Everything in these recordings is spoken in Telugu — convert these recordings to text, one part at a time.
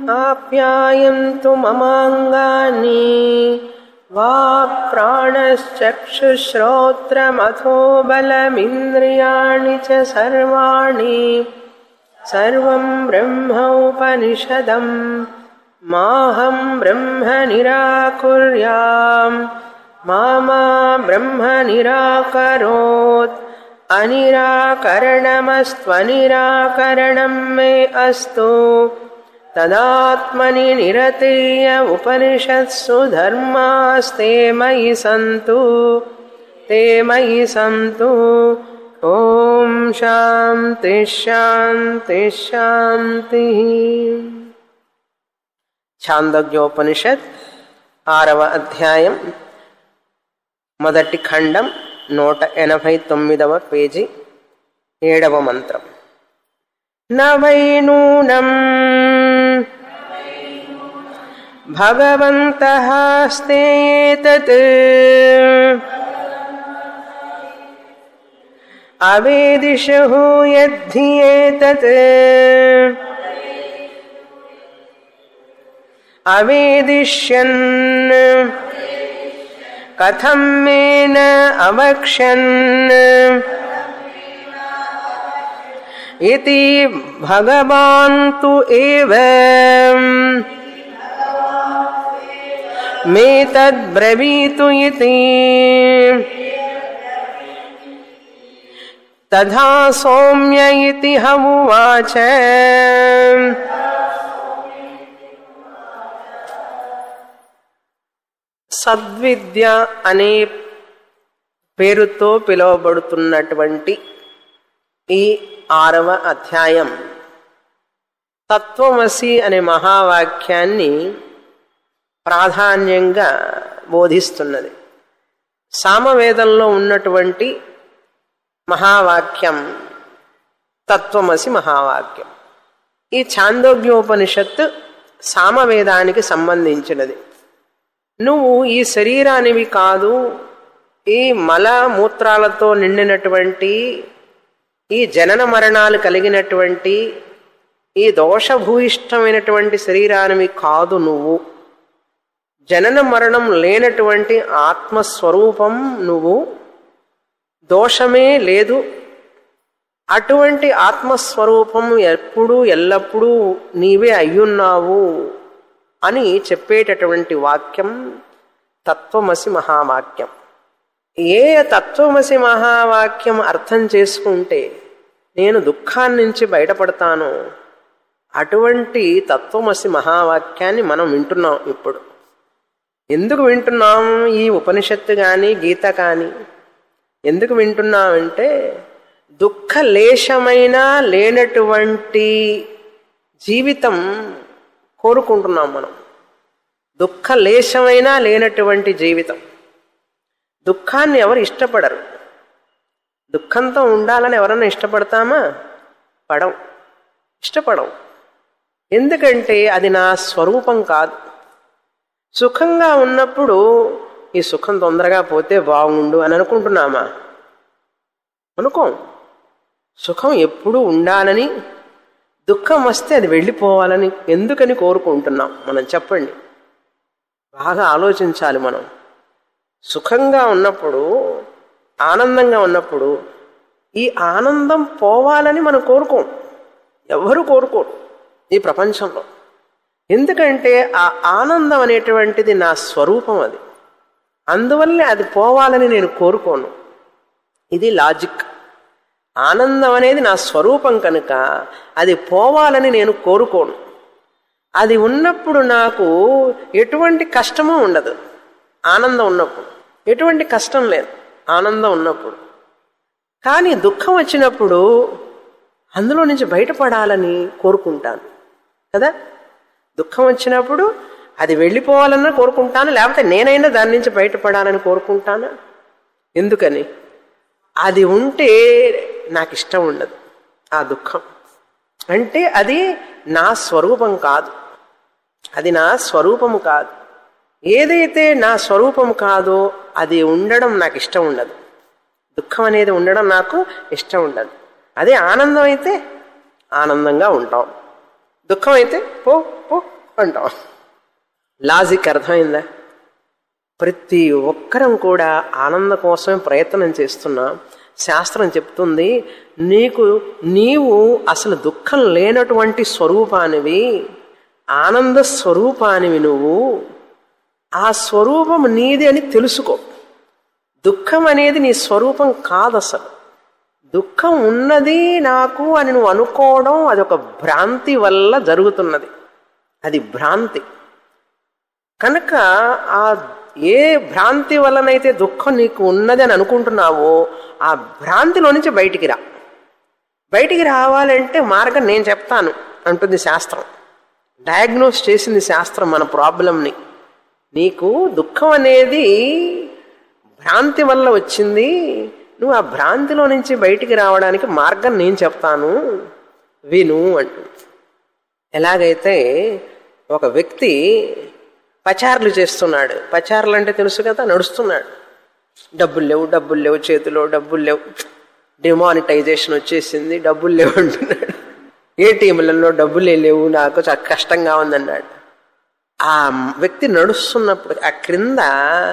आप्यायन्तु ममाङ्गानि वाक्प्राणश्चक्षुश्रोत्रमथो बलमिन्द्रियाणि च सर्वाणि सर्वं ब्रह्मोपनिषदम् माहं ब्रह्म निराकुर्याम् मा मा ब्रह्म निराकरोत् अनिराकरणमस्त्वनिराकरणं मे अस्तु तदात्मनि निरतेय उपनिषत्सु धर्मास्ते मयि सन्तु ते मयि सन्तु ॐ शान्ति शान्ति शान्तिः ఛాందోగ్యోపనిషత్ ఆరవ అధ్యాయం మొదటి ఖండం నూట ఎనభై తొమ్మిదవ పేజీ ఏడవ మంత్రం నవైనూనం భగవంతః స్తేతత్ అవేదిషు యద్ధియేతత్ అవేదిష్యన్ కథం మేన అవక్ష్యన్ ఇది భగవాన్ తు ఏవ మే తద్బ్రవీతు ఇది తథా సౌమ్య ఇది హమువాచ సద్విద్య అనే పేరుతో పిలువబడుతున్నటువంటి ఈ ఆరవ అధ్యాయం తత్వమసి అనే మహావాక్యాన్ని ప్రాధాన్యంగా బోధిస్తున్నది సామవేదంలో ఉన్నటువంటి మహావాక్యం తత్వమసి మహావాక్యం ఈ ఛాందోగ్యోపనిషత్తు సామవేదానికి సంబంధించినది నువ్వు ఈ శరీరానివి కాదు ఈ మల మూత్రాలతో నిండినటువంటి ఈ జనన మరణాలు కలిగినటువంటి ఈ దోషభూయిష్టమైనటువంటి శరీరానివి కాదు నువ్వు జనన మరణం లేనటువంటి ఆత్మస్వరూపం నువ్వు దోషమే లేదు అటువంటి ఆత్మస్వరూపం ఎప్పుడు ఎల్లప్పుడూ నీవే అయ్యున్నావు అని చెప్పేటటువంటి వాక్యం తత్వమసి మహావాక్యం ఏ తత్వమసి మహావాక్యం అర్థం చేసుకుంటే నేను దుఃఖాన్ని నుంచి బయటపడతాను అటువంటి తత్వమసి మహావాక్యాన్ని మనం వింటున్నాం ఇప్పుడు ఎందుకు వింటున్నాం ఈ ఉపనిషత్తు కానీ గీత కానీ ఎందుకు వింటున్నామంటే దుఃఖ లేశమైన లేనటువంటి జీవితం కోరుకుంటున్నాం మనం దుఃఖ లేశమైనా లేనటువంటి జీవితం దుఃఖాన్ని ఎవరు ఇష్టపడరు దుఃఖంతో ఉండాలని ఎవరన్నా ఇష్టపడతామా పడం ఇష్టపడం ఎందుకంటే అది నా స్వరూపం కాదు సుఖంగా ఉన్నప్పుడు ఈ సుఖం తొందరగా పోతే బాగుండు అని అనుకుంటున్నామా అనుకోం సుఖం ఎప్పుడూ ఉండాలని దుఃఖం వస్తే అది వెళ్ళిపోవాలని ఎందుకని కోరుకుంటున్నాం మనం చెప్పండి బాగా ఆలోచించాలి మనం సుఖంగా ఉన్నప్పుడు ఆనందంగా ఉన్నప్పుడు ఈ ఆనందం పోవాలని మనం కోరుకోం ఎవరు కోరుకోరు ఈ ప్రపంచంలో ఎందుకంటే ఆ ఆనందం అనేటువంటిది నా స్వరూపం అది అందువల్లే అది పోవాలని నేను కోరుకోను ఇది లాజిక్ ఆనందం అనేది నా స్వరూపం కనుక అది పోవాలని నేను కోరుకోను అది ఉన్నప్పుడు నాకు ఎటువంటి కష్టము ఉండదు ఆనందం ఉన్నప్పుడు ఎటువంటి కష్టం లేదు ఆనందం ఉన్నప్పుడు కానీ దుఃఖం వచ్చినప్పుడు అందులో నుంచి బయటపడాలని కోరుకుంటాను కదా దుఃఖం వచ్చినప్పుడు అది వెళ్ళిపోవాలన్నా కోరుకుంటాను లేకపోతే నేనైనా దాని నుంచి బయటపడాలని కోరుకుంటాను ఎందుకని అది ఉంటే నాకు ఇష్టం ఉండదు ఆ దుఃఖం అంటే అది నా స్వరూపం కాదు అది నా స్వరూపము కాదు ఏదైతే నా స్వరూపం కాదో అది ఉండడం నాకు ఇష్టం ఉండదు దుఃఖం అనేది ఉండడం నాకు ఇష్టం ఉండదు అదే ఆనందం అయితే ఆనందంగా ఉంటాం దుఃఖం అయితే పో పో అంటాం లాజిక్ అర్థమైందా ప్రతి ఒక్కరం కూడా ఆనందం కోసమే ప్రయత్నం చేస్తున్నాం శాస్త్రం చెప్తుంది నీకు నీవు అసలు దుఃఖం లేనటువంటి స్వరూపానివి ఆనంద స్వరూపానివి నువ్వు ఆ స్వరూపం నీది అని తెలుసుకో దుఃఖం అనేది నీ స్వరూపం కాదు అసలు దుఃఖం ఉన్నది నాకు అని నువ్వు అనుకోవడం అది ఒక భ్రాంతి వల్ల జరుగుతున్నది అది భ్రాంతి కనుక ఆ ఏ భ్రాంతి వలనైతే దుఃఖం నీకు ఉన్నది అని అనుకుంటున్నావో ఆ భ్రాంతిలో నుంచి బయటికి రా బయటికి రావాలంటే మార్గం నేను చెప్తాను అంటుంది శాస్త్రం డయాగ్నోస్ చేసింది శాస్త్రం మన ప్రాబ్లంని నీకు దుఃఖం అనేది భ్రాంతి వల్ల వచ్చింది నువ్వు ఆ భ్రాంతిలో నుంచి బయటికి రావడానికి మార్గం నేను చెప్తాను విను అంటుంది ఎలాగైతే ఒక వ్యక్తి పచారులు చేస్తున్నాడు పచారులు అంటే తెలుసు కదా నడుస్తున్నాడు డబ్బులు లేవు డబ్బులు లేవు చేతిలో డబ్బులు లేవు డిమానిటైజేషన్ వచ్చేసింది డబ్బులు లేవు అంటున్నాడు ఏటీఎంలలో డబ్బులే లేవు నాకు చాలా కష్టంగా ఉందన్నాడు ఆ వ్యక్తి నడుస్తున్నప్పుడు ఆ క్రింద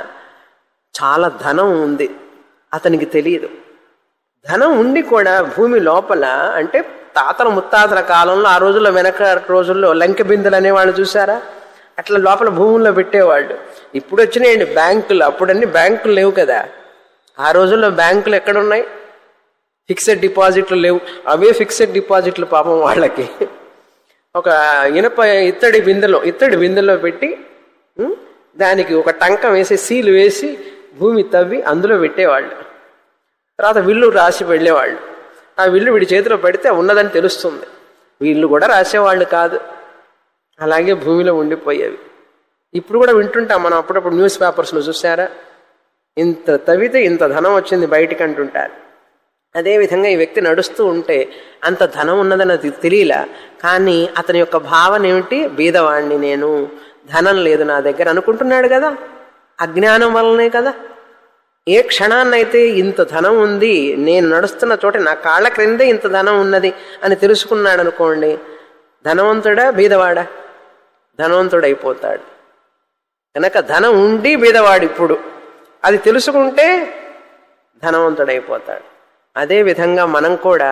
చాలా ధనం ఉంది అతనికి తెలియదు ధనం ఉండి కూడా భూమి లోపల అంటే తాతల ముత్తాతల కాలంలో ఆ రోజుల్లో వెనక రోజుల్లో లంకె బిందెలు అనేవాళ్ళు చూసారా అట్లా లోపల భూముల్లో పెట్టేవాళ్ళు ఇప్పుడు వచ్చినాయండి బ్యాంకులు అప్పుడన్నీ బ్యాంకులు లేవు కదా ఆ రోజుల్లో బ్యాంకులు ఎక్కడున్నాయి ఫిక్సెడ్ డిపాజిట్లు లేవు అవే ఫిక్సెడ్ డిపాజిట్లు పాపం వాళ్ళకి ఒక ఇనప ఇత్తడి బిందెలో ఇత్తడి బిందెలో పెట్టి ఉం, దానికి ఒక టంకం వేసి సీలు వేసి భూమి తవ్వి అందులో పెట్టేవాళ్ళు తర్వాత విల్లు రాసి వెళ్ళేవాళ్ళు ఆ విల్లు వీడి చేతిలో పెడితే ఉన్నదని తెలుస్తుంది వీళ్ళు కూడా రాసేవాళ్ళు కాదు అలాగే భూమిలో ఉండిపోయేవి ఇప్పుడు కూడా వింటుంటాం మనం అప్పుడప్పుడు న్యూస్ పేపర్స్లో చూసారా ఇంత తవ్వితే ఇంత ధనం వచ్చింది బయటికి అంటుంటారు అదేవిధంగా ఈ వ్యక్తి నడుస్తూ ఉంటే అంత ధనం ఉన్నదని అది తెలియలా కానీ అతని యొక్క భావన ఏమిటి బీదవాణ్ణి నేను ధనం లేదు నా దగ్గర అనుకుంటున్నాడు కదా అజ్ఞానం వల్లనే కదా ఏ క్షణాన్నైతే ఇంత ధనం ఉంది నేను నడుస్తున్న చోట నా కాళ్ళ క్రిందే ఇంత ధనం ఉన్నది అని తెలుసుకున్నాడు అనుకోండి ధనవంతుడా బీదవాడా ధనవంతుడైపోతాడు కనుక ధనం ఉండి బీదవాడు ఇప్పుడు అది తెలుసుకుంటే ధనవంతుడైపోతాడు అదే విధంగా మనం కూడా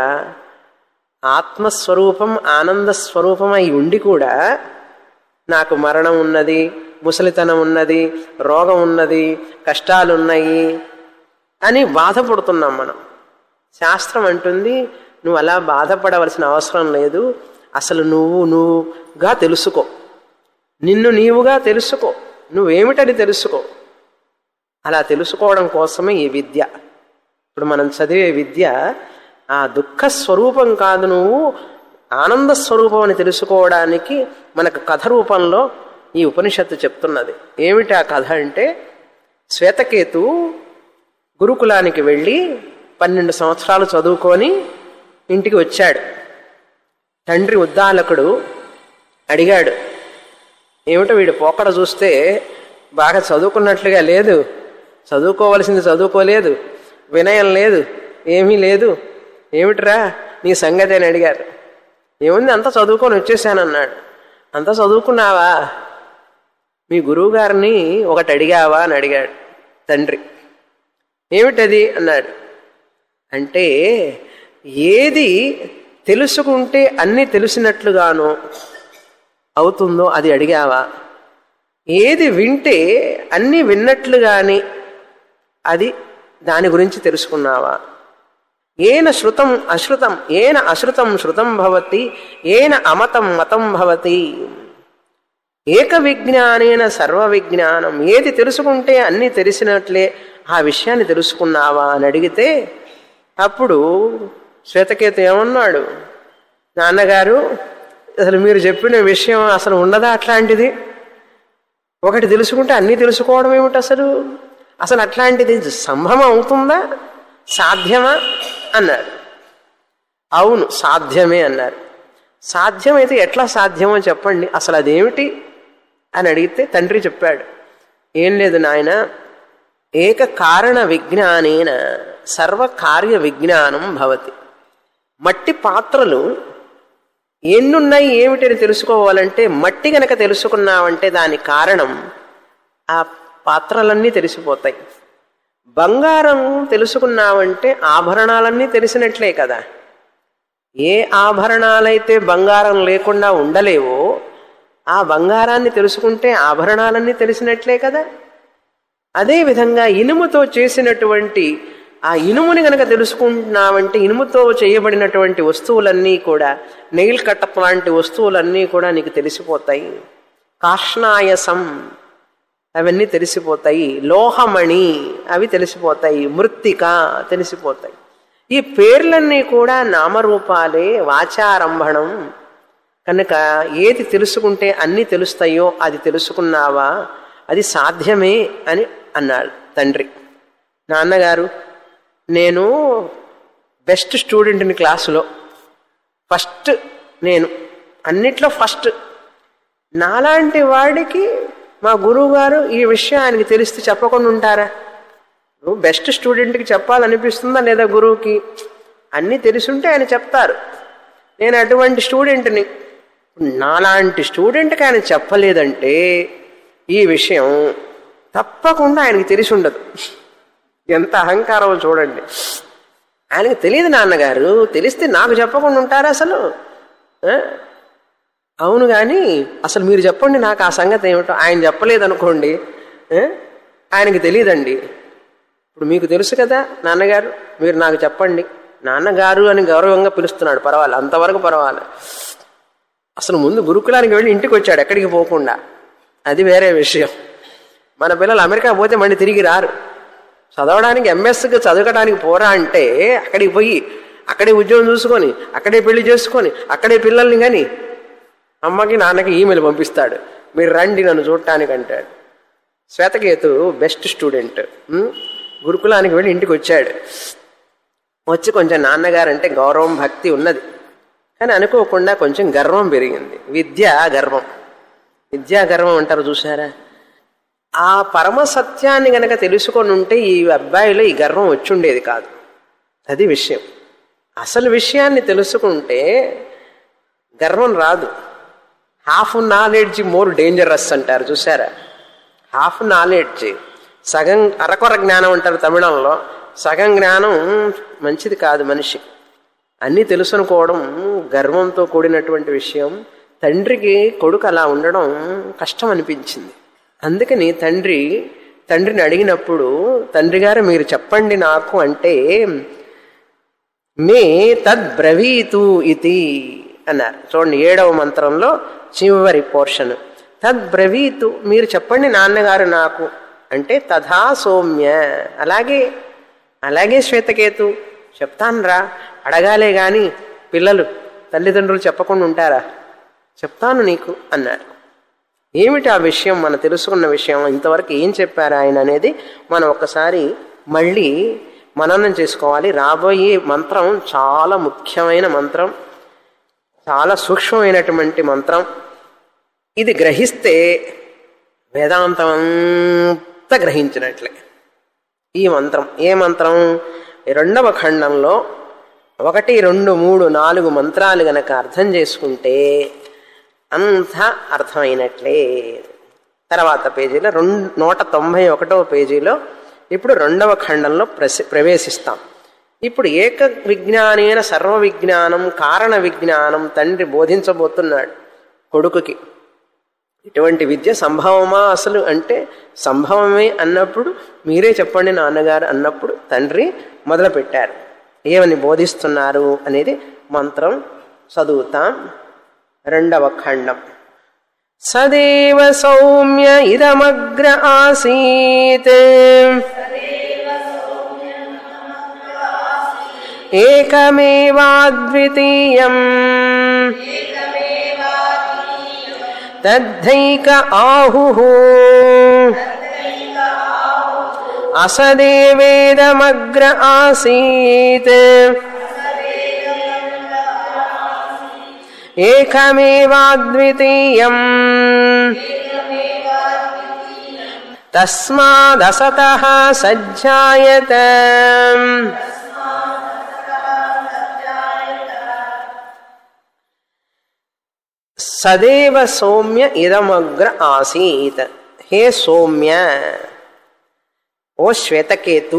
ఆత్మస్వరూపం ఆనంద స్వరూపం అయి ఉండి కూడా నాకు మరణం ఉన్నది ముసలితనం ఉన్నది రోగం ఉన్నది కష్టాలున్నాయి అని బాధపడుతున్నాం మనం శాస్త్రం అంటుంది నువ్వు అలా బాధపడవలసిన అవసరం లేదు అసలు నువ్వు నువ్వుగా తెలుసుకో నిన్ను నీవుగా తెలుసుకో నువ్వేమిటని తెలుసుకో అలా తెలుసుకోవడం కోసమే ఈ విద్య ఇప్పుడు మనం చదివే విద్య ఆ దుఃఖ స్వరూపం కాదు నువ్వు ఆనంద స్వరూపం అని తెలుసుకోవడానికి మనకు కథ రూపంలో ఈ ఉపనిషత్తు చెప్తున్నది ఏమిటి ఆ కథ అంటే శ్వేతకేతు గురుకులానికి వెళ్ళి పన్నెండు సంవత్సరాలు చదువుకొని ఇంటికి వచ్చాడు తండ్రి ఉద్దాలకుడు అడిగాడు ఏమిటో వీడు పోకడ చూస్తే బాగా చదువుకున్నట్లుగా లేదు చదువుకోవలసింది చదువుకోలేదు వినయం లేదు ఏమీ లేదు ఏమిట్రా నీ సంగతి అని అడిగారు ఏముంది అంతా చదువుకొని వచ్చేసానన్నాడు అంతా చదువుకున్నావా మీ గురువుగారిని ఒకటి అడిగావా అని అడిగాడు తండ్రి ఏమిటది అన్నాడు అంటే ఏది తెలుసుకుంటే అన్నీ తెలిసినట్లుగానో అవుతుందో అది అడిగావా ఏది వింటే అన్నీ విన్నట్లుగాని అది దాని గురించి తెలుసుకున్నావా ఏన శృతం అశ్రుతం ఏన అశ్రుతం శృతం భవతి ఏన అమతం మతం భవతి ఏక విజ్ఞానేన సర్వ విజ్ఞానం ఏది తెలుసుకుంటే అన్నీ తెలిసినట్లే ఆ విషయాన్ని తెలుసుకున్నావా అని అడిగితే అప్పుడు శ్వేతకేతు ఏమన్నాడు నాన్నగారు అసలు మీరు చెప్పిన విషయం అసలు ఉండదా అట్లాంటిది ఒకటి తెలుసుకుంటే అన్నీ తెలుసుకోవడం ఏమిటి అసలు అసలు అట్లాంటిది సంభవం అవుతుందా సాధ్యమా అన్నాడు అవును సాధ్యమే అన్నారు సాధ్యమైతే ఎట్లా సాధ్యమో చెప్పండి అసలు అదేమిటి అని అడిగితే తండ్రి చెప్పాడు ఏం లేదు నాయన ఏక కారణ విజ్ఞానేన సర్వ కార్య విజ్ఞానం భవతి మట్టి పాత్రలు ఎన్నున్నాయి ఏమిటని తెలుసుకోవాలంటే మట్టి గనక తెలుసుకున్నావంటే దాని కారణం ఆ పాత్రలన్నీ తెలిసిపోతాయి బంగారం తెలుసుకున్నావంటే ఆభరణాలన్నీ తెలిసినట్లే కదా ఏ ఆభరణాలైతే బంగారం లేకుండా ఉండలేవో ఆ బంగారాన్ని తెలుసుకుంటే ఆభరణాలన్నీ తెలిసినట్లే కదా అదేవిధంగా ఇనుముతో చేసినటువంటి ఆ ఇనుముని గనక తెలుసుకుంటున్నావంటే ఇనుముతో చేయబడినటువంటి వస్తువులన్నీ కూడా నెయిల్ కట్టప్ లాంటి వస్తువులన్నీ కూడా నీకు తెలిసిపోతాయి కాష్ణాయసం అవన్నీ తెలిసిపోతాయి లోహమణి అవి తెలిసిపోతాయి మృత్తిక తెలిసిపోతాయి ఈ పేర్లన్నీ కూడా నామరూపాలే వాచారంభణం కనుక ఏది తెలుసుకుంటే అన్నీ తెలుస్తాయో అది తెలుసుకున్నావా అది సాధ్యమే అని అన్నాడు తండ్రి నాన్నగారు నేను బెస్ట్ స్టూడెంట్ని క్లాసులో ఫస్ట్ నేను అన్నిట్లో ఫస్ట్ నాలాంటి వాడికి మా గురువు గారు ఈ విషయం ఆయనకి తెలిస్తే చెప్పకుండా ఉంటారా నువ్వు బెస్ట్ స్టూడెంట్కి చెప్పాలనిపిస్తుందా లేదా గురువుకి అన్నీ తెలుసుంటే ఆయన చెప్తారు నేను అటువంటి స్టూడెంట్ని నాలాంటి స్టూడెంట్కి ఆయన చెప్పలేదంటే ఈ విషయం తప్పకుండా ఆయనకి తెలిసి ఉండదు ఎంత అహంకారం చూడండి ఆయనకు తెలియదు నాన్నగారు తెలిస్తే నాకు చెప్పకుండా ఉంటారా అసలు ఆ? అవును కానీ అసలు మీరు చెప్పండి నాకు ఆ సంగతి ఏమిటో ఆయన చెప్పలేదనుకోండి ఆ? ఆయనకి తెలియదండి ఇప్పుడు మీకు తెలుసు కదా నాన్నగారు మీరు నాకు చెప్పండి నాన్నగారు అని గౌరవంగా పిలుస్తున్నాడు పర్వాలేదు అంతవరకు పర్వాలేదు అసలు ముందు గురుకులానికి వెళ్ళి ఇంటికి వచ్చాడు ఎక్కడికి పోకుండా అది వేరే విషయం మన పిల్లలు అమెరికా పోతే మళ్ళీ తిరిగి రారు చదవడానికి ఎంఎస్కి చదవడానికి పోరా అంటే అక్కడికి పోయి అక్కడే ఉద్యోగం చూసుకొని అక్కడే పెళ్లి చేసుకొని అక్కడే పిల్లల్ని కానీ అమ్మకి నాన్నకి ఈమెయిల్ పంపిస్తాడు మీరు రండి నన్ను చూడటానికి అంటాడు శ్వేతకేతు బెస్ట్ స్టూడెంట్ ఉమ్, గురుకులానికి వెళ్ళి ఇంటికి వచ్చాడు వచ్చి కొంచెం నాన్నగారు అంటే గౌరవం భక్తి ఉన్నది కానీ అనుకోకుండా కొంచెం గర్వం పెరిగింది విద్య గర్వం విద్యా గర్వం అంటారు చూసారా ఆ పరమ సత్యాన్ని గనక తెలుసుకొని ఉంటే ఈ అబ్బాయిలో ఈ గర్వం వచ్చుండేది కాదు అది విషయం అసలు విషయాన్ని తెలుసుకుంటే గర్వం రాదు హాఫ్ నాలెడ్జ్ మోర్ డేంజరస్ అంటారు చూసారా హాఫ్ నాలెడ్జ్ సగం అరకొర జ్ఞానం అంటారు తమిళంలో సగం జ్ఞానం మంచిది కాదు మనిషి అన్నీ తెలుసునుకోవడం గర్వంతో కూడినటువంటి విషయం తండ్రికి కొడుకు అలా ఉండడం కష్టం అనిపించింది అందుకని తండ్రి తండ్రిని అడిగినప్పుడు తండ్రి గారు మీరు చెప్పండి నాకు అంటే మే తద్బ్రవీతు ఇది అన్నారు చూడండి ఏడవ మంత్రంలో చివరి పోర్షన్ తద్బ్రవీతు మీరు చెప్పండి నాన్నగారు నాకు అంటే తథా సౌమ్య అలాగే అలాగే శ్వేతకేతు చెప్తానురా అడగాలే గాని పిల్లలు తల్లిదండ్రులు చెప్పకుండా ఉంటారా చెప్తాను నీకు అన్నారు ఏమిటి ఆ విషయం మనం తెలుసుకున్న విషయం ఇంతవరకు ఏం చెప్పారు ఆయన అనేది మనం ఒకసారి మళ్ళీ మననం చేసుకోవాలి రాబోయే మంత్రం చాలా ముఖ్యమైన మంత్రం చాలా సూక్ష్మమైనటువంటి మంత్రం ఇది గ్రహిస్తే వేదాంతం అంతా గ్రహించినట్లే ఈ మంత్రం ఏ మంత్రం రెండవ ఖండంలో ఒకటి రెండు మూడు నాలుగు మంత్రాలు గనక అర్థం చేసుకుంటే అంతా అర్థమైనట్లే తర్వాత పేజీలో రెండు నూట తొంభై ఒకటవ పేజీలో ఇప్పుడు రెండవ ఖండంలో ప్రసి ప్రవేశిస్తాం ఇప్పుడు ఏక విజ్ఞానేన సర్వ విజ్ఞానం కారణ విజ్ఞానం తండ్రి బోధించబోతున్నాడు కొడుకుకి ఇటువంటి విద్య సంభవమా అసలు అంటే సంభవమే అన్నప్పుడు మీరే చెప్పండి నాన్నగారు అన్నప్పుడు తండ్రి మొదలుపెట్టారు ఏమని బోధిస్తున్నారు అనేది మంత్రం చదువుతాం రెండవ ఖండం సదేవ సౌమ్య ఇదమగ్ర ఆసీత్ ఏకమేవాద్వితీయం తద్ధైక ఆహు అసదేవేదమగ్ర ఆసీత్ ఏకమేవాద్వితీయం తస్మాదసత సజ్జాయత సదేవ సౌమ్య ఇదమగ్ర ఆసీత్ హే సౌమ్య ఓ శ్వేతకేతు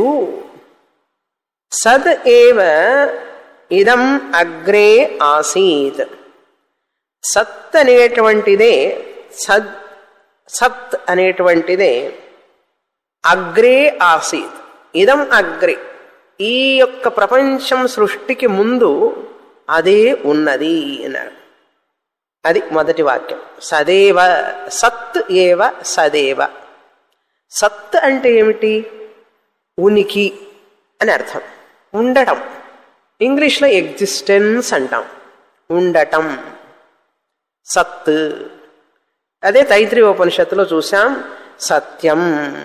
సద్ ఏవ ఇదం అగ్రే ఆసీత్ సత్ అనేటువంటిదే సద్ సత్ అనేటువంటిదే అగ్రే ఆసీత్ ఇదం అగ్రే ఈ యొక్క ప్రపంచం సృష్టికి ముందు అదే ఉన్నది అన్నారు అది మొదటి వాక్యం సదేవ సత్ ఏవ సదేవ సత్ అంటే ఏమిటి ఉనికి అని అర్థం ఉండటం ఇంగ్లీష్లో ఎగ్జిస్టెన్స్ అంటాం ఉండటం సత్ అదే తైత్రి ఉపనిషత్తులో చూసాం సత్యం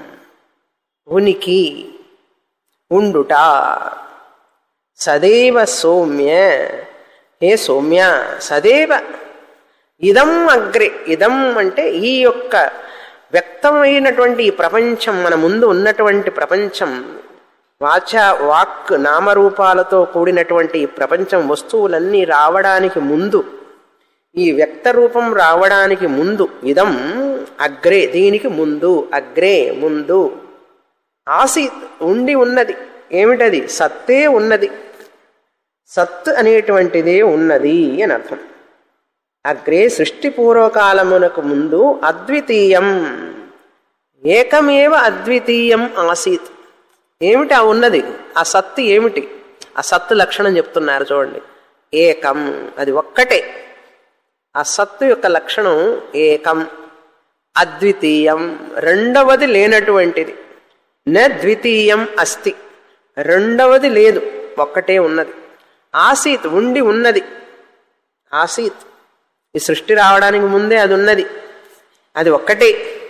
ఉనికి ఉండుట సదేవ సౌమ్య హే సౌమ్య సదేవ ఇదం అగ్రే ఇదం అంటే ఈ యొక్క వ్యక్తమైనటువంటి ఈ ప్రపంచం మన ముందు ఉన్నటువంటి ప్రపంచం వాచ వాక్ నామరూపాలతో కూడినటువంటి ఈ ప్రపంచం వస్తువులన్నీ రావడానికి ముందు ఈ వ్యక్త రూపం రావడానికి ముందు ఇదం అగ్రే దీనికి ముందు అగ్రే ముందు ఆసి ఉండి ఉన్నది ఏమిటది సత్తే ఉన్నది సత్ అనేటువంటిదే ఉన్నది అని అర్థం అగ్రే సృష్టి పూర్వకాలమునకు ముందు అద్వితీయం ఏకమేవ అద్వితీయం ఆసీత్ ఏమిటి ఆ ఉన్నది ఆ సత్తు ఏమిటి ఆ సత్తు లక్షణం చెప్తున్నారు చూడండి ఏకం అది ఒక్కటే ఆ సత్తు యొక్క లక్షణం ఏకం అద్వితీయం రెండవది లేనటువంటిది న ద్వితీయం అస్తి రెండవది లేదు ఒక్కటే ఉన్నది ఆసీత్ ఉండి ఉన్నది ఆసీత్ ఈ సృష్టి రావడానికి ముందే అది ఉన్నది అది ఒక్కటే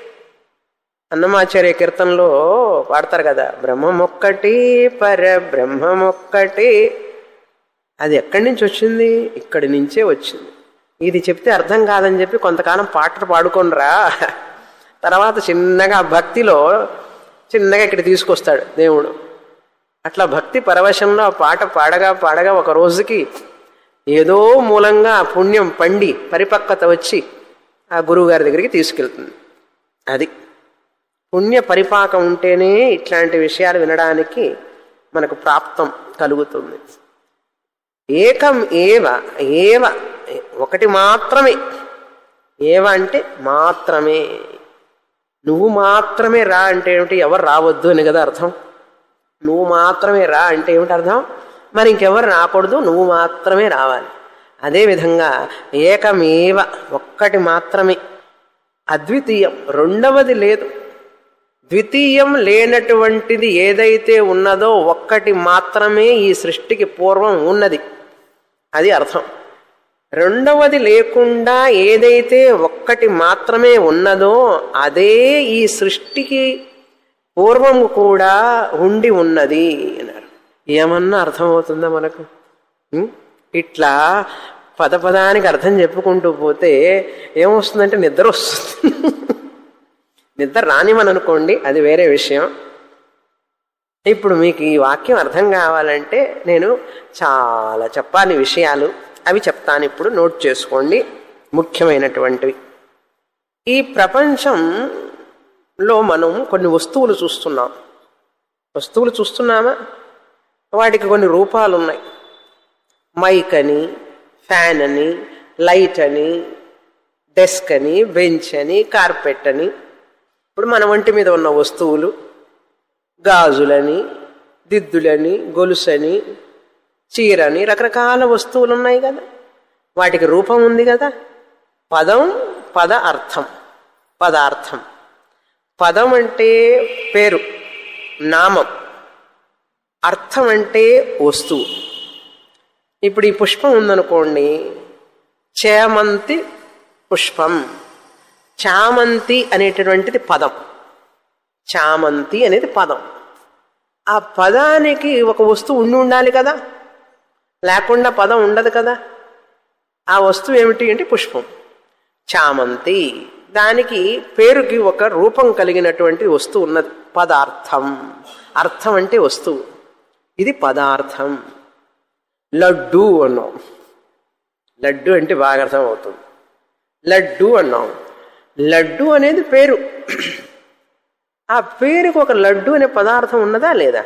అన్నమాచార్య కీర్తనలో పాడతారు కదా బ్రహ్మమొక్కటి పర బ్రహ్మమొక్కటి అది ఎక్కడి నుంచి వచ్చింది ఇక్కడి నుంచే వచ్చింది ఇది చెప్తే అర్థం కాదని చెప్పి కొంతకాలం పాటలు పాడుకోనరా తర్వాత చిన్నగా భక్తిలో చిన్నగా ఇక్కడ తీసుకొస్తాడు దేవుడు అట్లా భక్తి పరవశంలో ఆ పాట పాడగా పాడగా ఒక రోజుకి ఏదో మూలంగా ఆ పుణ్యం పండి పరిపక్వత వచ్చి ఆ గురువుగారి దగ్గరికి తీసుకెళ్తుంది అది పుణ్య పరిపాకం ఉంటేనే ఇట్లాంటి విషయాలు వినడానికి మనకు ప్రాప్తం కలుగుతుంది ఏకం ఏవ ఏవ ఒకటి మాత్రమే ఏవ అంటే మాత్రమే నువ్వు మాత్రమే రా అంటే ఏమిటి ఎవరు రావద్దు అని కదా అర్థం నువ్వు మాత్రమే రా అంటే ఏమిటి అర్థం మరి ఇంకెవరు రాకూడదు నువ్వు మాత్రమే రావాలి అదేవిధంగా ఏకమేవ ఒక్కటి మాత్రమే అద్వితీయం రెండవది లేదు ద్వితీయం లేనటువంటిది ఏదైతే ఉన్నదో ఒక్కటి మాత్రమే ఈ సృష్టికి పూర్వం ఉన్నది అది అర్థం రెండవది లేకుండా ఏదైతే ఒక్కటి మాత్రమే ఉన్నదో అదే ఈ సృష్టికి పూర్వం కూడా ఉండి ఉన్నది అన్నారు ఏమన్నా అర్థమవుతుందా మనకు ఉం? ఇట్లా పద పదానికి అర్థం చెప్పుకుంటూ పోతే ఏమొస్తుందంటే నిద్ర వస్తుంది నిద్ర రానిమని అనుకోండి అది వేరే విషయం ఇప్పుడు మీకు ఈ వాక్యం అర్థం కావాలంటే నేను చాలా చెప్పాలి విషయాలు అవి చెప్తాను ఇప్పుడు నోట్ చేసుకోండి ముఖ్యమైనటువంటివి ఈ ప్రపంచంలో మనం కొన్ని వస్తువులు చూస్తున్నాం వస్తువులు చూస్తున్నామా వాటికి కొన్ని రూపాలు ఉన్నాయి మైక్ అని ఫ్యాన్ అని లైట్ అని డెస్క్ అని బెంచ్ అని కార్పెట్ అని ఇప్పుడు మన ఒంటి మీద ఉన్న వస్తువులు గాజులని దిద్దులని గొలుసని చీరని రకరకాల వస్తువులు ఉన్నాయి కదా వాటికి రూపం ఉంది కదా పదం పద అర్థం పదార్థం పదం అంటే పేరు నామం అర్థం అంటే వస్తువు ఇప్పుడు ఈ పుష్పం ఉందనుకోండి చేమంతి పుష్పం చామంతి అనేటటువంటిది పదం చామంతి అనేది పదం ఆ పదానికి ఒక వస్తువు ఉండి ఉండాలి కదా లేకుండా పదం ఉండదు కదా ఆ వస్తువు ఏమిటి అంటే పుష్పం చామంతి దానికి పేరుకి ఒక రూపం కలిగినటువంటి వస్తువు ఉన్నది పదార్థం అర్థం అంటే వస్తువు ఇది పదార్థం లడ్డు అన్నాం లడ్డు అంటే బాగా అర్థం అవుతుంది లడ్డు అన్నాం లడ్డు అనేది పేరు ఆ పేరుకు ఒక లడ్డు అనే పదార్థం ఉన్నదా లేదా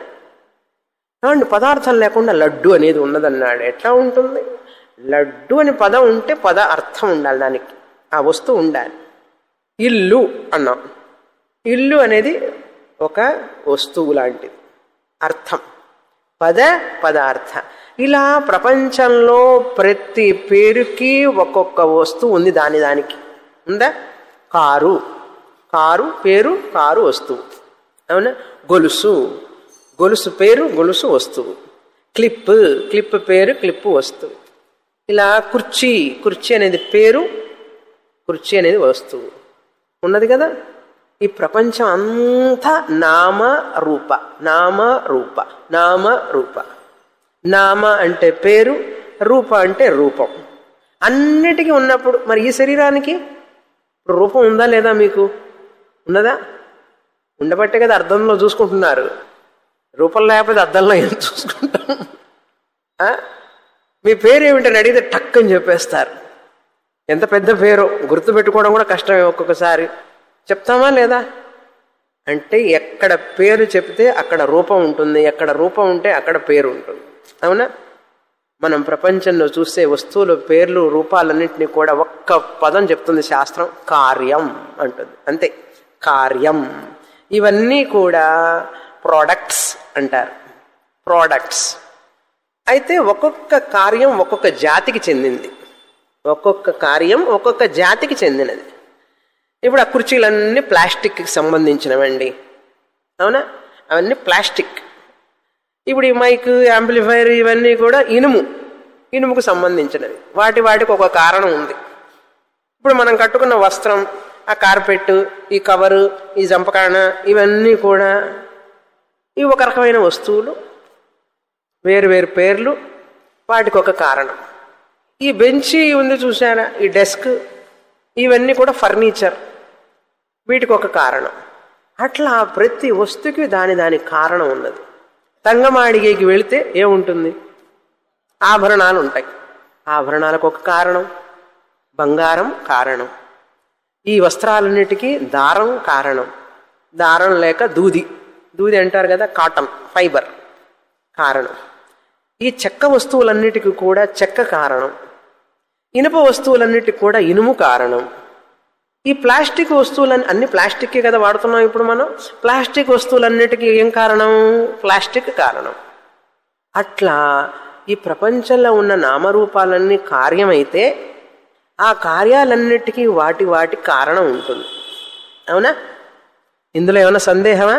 ఏమండి పదార్థం లేకుండా లడ్డు అనేది ఉన్నదన్నాడు ఎట్లా ఉంటుంది లడ్డు అనే పదం ఉంటే పద అర్థం ఉండాలి దానికి ఆ వస్తువు ఉండాలి ఇల్లు అన్నాం ఇల్లు అనేది ఒక వస్తువు లాంటిది అర్థం పద పదార్థ ఇలా ప్రపంచంలో ప్రతి పేరుకి ఒక్కొక్క వస్తువు ఉంది దాని దానికి ఉందా కారు కారు పేరు కారు వస్తువు అవునా గొలుసు గొలుసు పేరు గొలుసు వస్తువు క్లిప్ క్లిప్ పేరు క్లిప్ వస్తువు ఇలా కుర్చీ కుర్చీ అనేది పేరు కుర్చీ అనేది వస్తువు ఉన్నది కదా ఈ ప్రపంచం అంతా నామ రూప నామ రూప నామ రూప నామ అంటే పేరు రూప అంటే రూపం అన్నిటికీ ఉన్నప్పుడు మరి ఈ శరీరానికి రూపం ఉందా లేదా మీకు ఉన్నదా ఉండబట్టే కదా అర్థంలో చూసుకుంటున్నారు రూపం లేకపోతే అద్దంలో ఏం చూసుకుంటాం ఆ? మీ పేరు ఏమిటని అడిగితే టక్ అని చెప్పేస్తారు ఎంత పెద్ద పేరు గుర్తుపెట్టుకోవడం కూడా కష్టమే ఒక్కొక్కసారి చెప్తామా లేదా అంటే ఎక్కడ పేరు చెప్తే అక్కడ రూపం ఉంటుంది ఎక్కడ రూపం ఉంటే అక్కడ పేరు ఉంటుంది అవునా మనం ప్రపంచంలో చూసే వస్తువుల పేర్లు రూపాలన్నింటినీ కూడా ఒక్క పదం చెప్తుంది శాస్త్రం కార్యం అంటుంది అంతే కార్యం ఇవన్నీ కూడా ప్రోడక్ట్స్ అంటారు ప్రోడక్ట్స్ అయితే ఒక్కొక్క కార్యం ఒక్కొక్క జాతికి చెందింది ఒక్కొక్క కార్యం ఒక్కొక్క జాతికి చెందినది ఇప్పుడు ఆ కుర్చీలన్నీ ప్లాస్టిక్కి సంబంధించినవండి అవునా అవన్నీ ప్లాస్టిక్ ఇప్పుడు ఈ మైక్ యాంప్లిఫైర్ ఇవన్నీ కూడా ఇనుము ఇనుముకు సంబంధించినవి వాటి వాటికి ఒక కారణం ఉంది ఇప్పుడు మనం కట్టుకున్న వస్త్రం ఆ కార్పెట్ ఈ కవరు ఈ జంపకాణ ఇవన్నీ కూడా ఇవి ఒక రకమైన వస్తువులు వేరు వేరు పేర్లు వాటికి ఒక కారణం ఈ బెంచి ఉంది చూసారా ఈ డెస్క్ ఇవన్నీ కూడా ఫర్నిచర్ వీటికి ఒక కారణం అట్లా ప్రతి వస్తువుకి దాని దాని కారణం ఉన్నది తంగమాడిగేకి వెళితే ఏముంటుంది ఆభరణాలు ఉంటాయి ఆభరణాలకు ఒక కారణం బంగారం కారణం ఈ వస్త్రాలన్నిటికీ దారం కారణం దారం లేక దూది దూది అంటారు కదా కాటన్ ఫైబర్ కారణం ఈ చెక్క వస్తువులన్నిటికీ కూడా చెక్క కారణం ఇనుప వస్తువులన్నిటికీ కూడా ఇనుము కారణం ఈ ప్లాస్టిక్ వస్తువులన్నీ అన్ని ప్లాస్టిక్కే కదా వాడుతున్నాం ఇప్పుడు మనం ప్లాస్టిక్ వస్తువులన్నిటికీ ఏం కారణం ప్లాస్టిక్ కారణం అట్లా ఈ ప్రపంచంలో ఉన్న నామరూపాలన్నీ కార్యమైతే ఆ కార్యాలన్నిటికీ వాటి వాటి కారణం ఉంటుంది అవునా ఇందులో ఏమైనా సందేహమా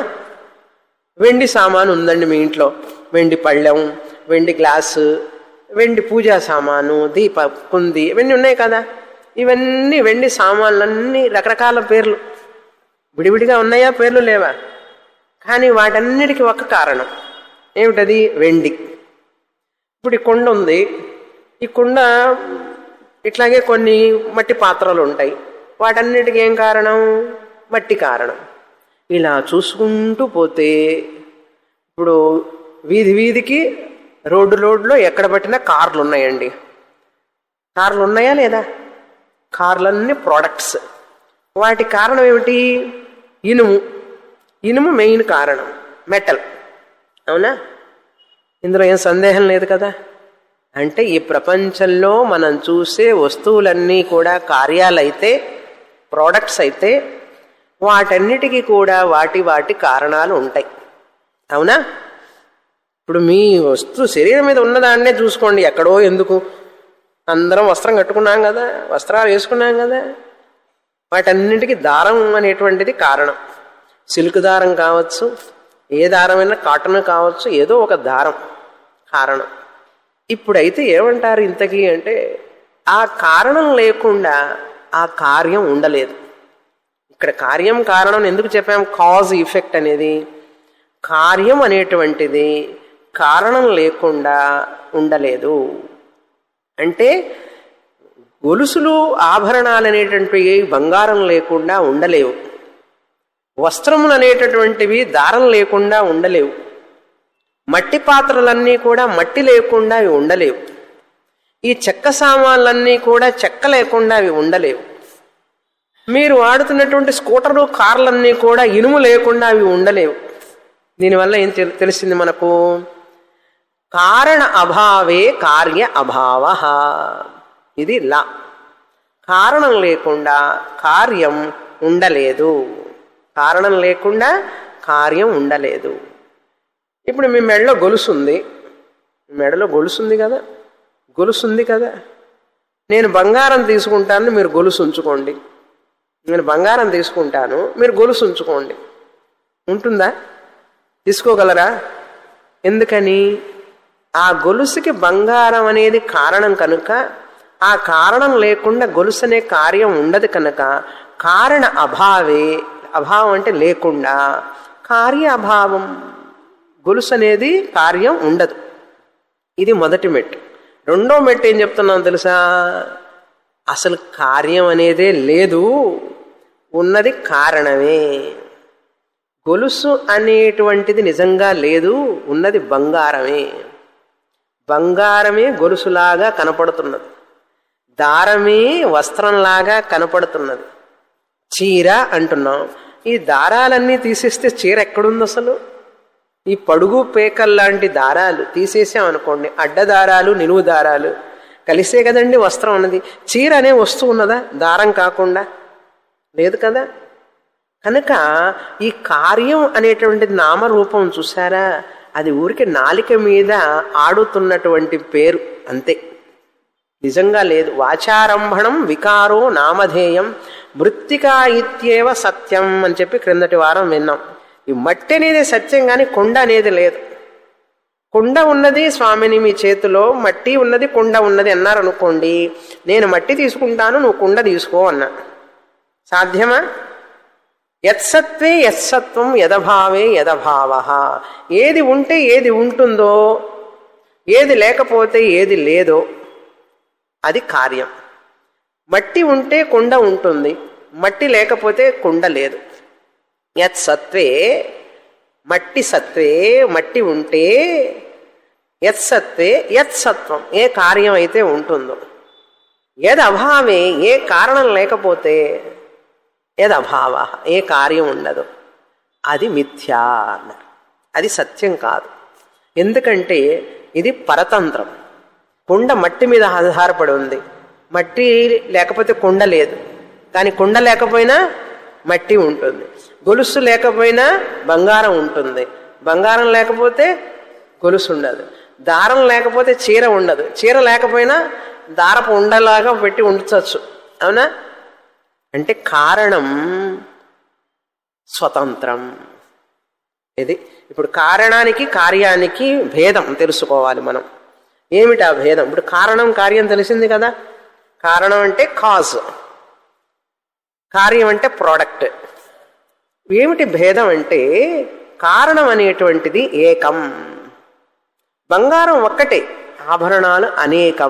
వెండి సామాను ఉందండి మీ ఇంట్లో వెండి పళ్ళెం వెండి గ్లాసు వెండి పూజా సామాను దీప కుంది ఇవన్నీ ఉన్నాయి కదా ఇవన్నీ వెండి సామాన్లన్నీ రకరకాల పేర్లు విడివిడిగా ఉన్నాయా పేర్లు లేవా కానీ వాటన్నిటికీ ఒక కారణం ఏమిటది వెండి ఇప్పుడు ఈ కుండ ఉంది ఈ కుండ ఇట్లాగే కొన్ని మట్టి పాత్రలు ఉంటాయి వాటన్నిటికీ ఏం కారణం మట్టి కారణం ఇలా చూసుకుంటూ పోతే ఇప్పుడు వీధి వీధికి రోడ్డు రోడ్లో ఎక్కడ పట్టినా కార్లు ఉన్నాయండి కార్లు ఉన్నాయా లేదా కార్లన్నీ ప్రోడక్ట్స్ వాటి కారణం ఏమిటి ఇనుము ఇనుము మెయిన్ కారణం మెటల్ అవునా ఇందులో ఏం సందేహం లేదు కదా అంటే ఈ ప్రపంచంలో మనం చూసే వస్తువులన్నీ కూడా కార్యాలైతే ప్రోడక్ట్స్ అయితే వాటన్నిటికీ కూడా వాటి వాటి కారణాలు ఉంటాయి అవునా ఇప్పుడు మీ వస్తువు శరీరం మీద ఉన్నదాన్నే చూసుకోండి ఎక్కడో ఎందుకు అందరం వస్త్రం కట్టుకున్నాం కదా వస్త్రాలు వేసుకున్నాం కదా వాటన్నిటికీ దారం అనేటువంటిది కారణం సిల్క్ దారం కావచ్చు ఏ దారమైనా కాటన్ కావచ్చు ఏదో ఒక దారం కారణం ఇప్పుడైతే ఏమంటారు ఇంతకీ అంటే ఆ కారణం లేకుండా ఆ కార్యం ఉండలేదు ఇక్కడ కార్యం కారణం ఎందుకు చెప్పాం కాజ్ ఇఫెక్ట్ అనేది కార్యం అనేటువంటిది కారణం లేకుండా ఉండలేదు అంటే గొలుసులు ఆభరణాలు అనేటువంటివి బంగారం లేకుండా ఉండలేవు వస్త్రములు అనేటటువంటివి దారం లేకుండా ఉండలేవు మట్టి పాత్రలన్నీ కూడా మట్టి లేకుండా అవి ఉండలేవు ఈ చెక్క సామాన్లన్నీ కూడా చెక్క లేకుండా అవి ఉండలేవు మీరు వాడుతున్నటువంటి స్కూటర్లు కార్లన్నీ కూడా ఇనుము లేకుండా అవి ఉండలేవు దీనివల్ల ఏం తెల్- తెలిసింది మనకు కారణ అభావే కార్య అభావ ఇది లా కారణం లేకుండా కార్యం ఉండలేదు కారణం లేకుండా కార్యం ఉండలేదు ఇప్పుడు మీ మెడలో గొలుసు ఉంది మీ మెడలో గొలుసు ఉంది కదా గొలుసు ఉంది కదా నేను బంగారం తీసుకుంటాను మీరు గొలుసు ఉంచుకోండి నేను బంగారం తీసుకుంటాను మీరు గొలుసు ఉంచుకోండి ఉంటుందా తీసుకోగలరా ఎందుకని ఆ గొలుసుకి బంగారం అనేది కారణం కనుక ఆ కారణం లేకుండా గొలుసు అనే కార్యం ఉండదు కనుక కారణ అభావే అభావం అంటే లేకుండా కార్య అభావం గొలుసు అనేది కార్యం ఉండదు ఇది మొదటి మెట్టు రెండో మెట్టు ఏం చెప్తున్నాం తెలుసా అసలు కార్యం అనేదే లేదు ఉన్నది కారణమే గొలుసు అనేటువంటిది నిజంగా లేదు ఉన్నది బంగారమే బంగారమే గొలుసులాగా కనపడుతున్నది దారమే వస్త్రంలాగా కనపడుతున్నది చీర అంటున్నాం ఈ దారాలన్నీ తీసేస్తే చీర ఎక్కడుంది అసలు ఈ పడుగు పేకల్ లాంటి దారాలు తీసేసామనుకోండి అడ్డ దారాలు నిలువు దారాలు కలిసే కదండి వస్త్రం అన్నది చీర అనే వస్తువు ఉన్నదా దారం కాకుండా లేదు కదా కనుక ఈ కార్యం అనేటువంటి నామరూపం చూసారా అది ఊరికి నాలిక మీద ఆడుతున్నటువంటి పేరు అంతే నిజంగా లేదు వాచారంభణం వికారో నామధేయం మృత్తికా ఇత్యేవ సత్యం అని చెప్పి క్రిందటి వారం విన్నాం ఈ మట్టి అనేది సత్యం కానీ కొండ అనేది లేదు కుండ ఉన్నది స్వామిని మీ చేతిలో మట్టి ఉన్నది కుండ ఉన్నది అన్నారు అనుకోండి నేను మట్టి తీసుకుంటాను నువ్వు కుండ తీసుకో అన్నా సాధ్యమా యత్సత్వే యత్సత్వం యదభావే యదభావ ఏది ఉంటే ఏది ఉంటుందో ఏది లేకపోతే ఏది లేదో అది కార్యం మట్టి ఉంటే కుండ ఉంటుంది మట్టి లేకపోతే కుండ లేదు యత్ సత్వే మట్టి సత్వే మట్టి ఉంటే యత్ సత్వే యత్ సత్వం ఏ కార్యం అయితే ఉంటుందో ఏది అభావే ఏ కారణం లేకపోతే ఏది అభావ ఏ కార్యం ఉండదు అది మిథ్యా అన్నారు అది సత్యం కాదు ఎందుకంటే ఇది పరతంత్రం కుండ మట్టి మీద ఆధారపడి ఉంది మట్టి లేకపోతే కుండ లేదు కానీ కుండ లేకపోయినా మట్టి ఉంటుంది గొలుసు లేకపోయినా బంగారం ఉంటుంది బంగారం లేకపోతే గొలుసు ఉండదు దారం లేకపోతే చీర ఉండదు చీర లేకపోయినా దారపు ఉండలాగా పెట్టి ఉంచవచ్చు అవునా అంటే కారణం స్వతంత్రం ఇది ఇప్పుడు కారణానికి కార్యానికి భేదం తెలుసుకోవాలి మనం ఏమిటి ఆ భేదం ఇప్పుడు కారణం కార్యం తెలిసింది కదా కారణం అంటే కాజ్ కార్యం అంటే ప్రోడక్ట్ ఏమిటి భేదం అంటే కారణం అనేటువంటిది ఏకం బంగారం ఒక్కటే ఆభరణాలు అనేకం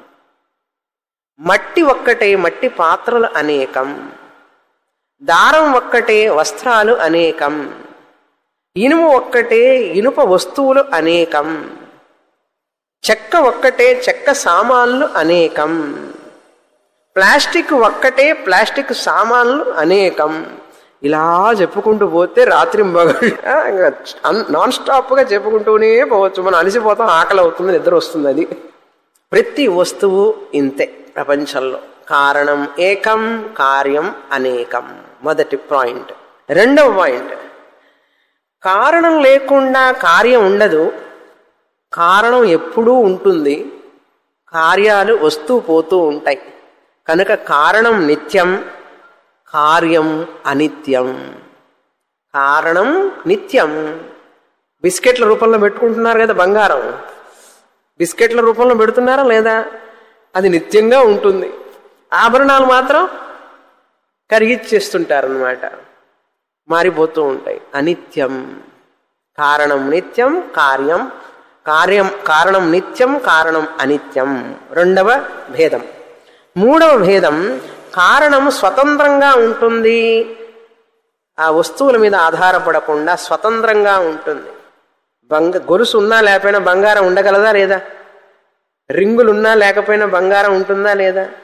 మట్టి ఒక్కటే మట్టి పాత్రలు అనేకం దారం ఒక్కటే వస్త్రాలు అనేకం ఇనుము ఒక్కటే ఇనుప వస్తువులు అనేకం చెక్క ఒక్కటే చెక్క సామాన్లు అనేకం ప్లాస్టిక్ ఒక్కటే ప్లాస్టిక్ సామాన్లు అనేకం ఇలా చెప్పుకుంటూ పోతే రాత్రి నాన్ స్టాప్గా చెప్పుకుంటూనే పోవచ్చు మనం అలసిపోతాం ఆకలి అవుతుంది నిద్ర వస్తుంది అది ప్రతి వస్తువు ఇంతే ప్రపంచంలో కారణం ఏకం కార్యం అనేకం మొదటి పాయింట్ రెండవ పాయింట్ కారణం లేకుండా కార్యం ఉండదు కారణం ఎప్పుడూ ఉంటుంది కార్యాలు వస్తూ పోతూ ఉంటాయి కనుక కారణం నిత్యం కార్యం అనిత్యం కారణం నిత్యం బిస్కెట్ల రూపంలో పెట్టుకుంటున్నారు కదా బంగారం బిస్కెట్ల రూపంలో పెడుతున్నారా లేదా అది నిత్యంగా ఉంటుంది ఆభరణాలు మాత్రం కరిగిచ్చేస్తుంటారనమాట మారిపోతూ ఉంటాయి అనిత్యం కారణం నిత్యం కార్యం కార్యం కారణం నిత్యం కారణం అనిత్యం రెండవ భేదం మూడవ భేదం కారణం స్వతంత్రంగా ఉంటుంది ఆ వస్తువుల మీద ఆధారపడకుండా స్వతంత్రంగా ఉంటుంది బంగ గొలుసు ఉన్నా లేకపోయినా బంగారం ఉండగలదా లేదా రింగులున్నా లేకపోయినా బంగారం ఉంటుందా లేదా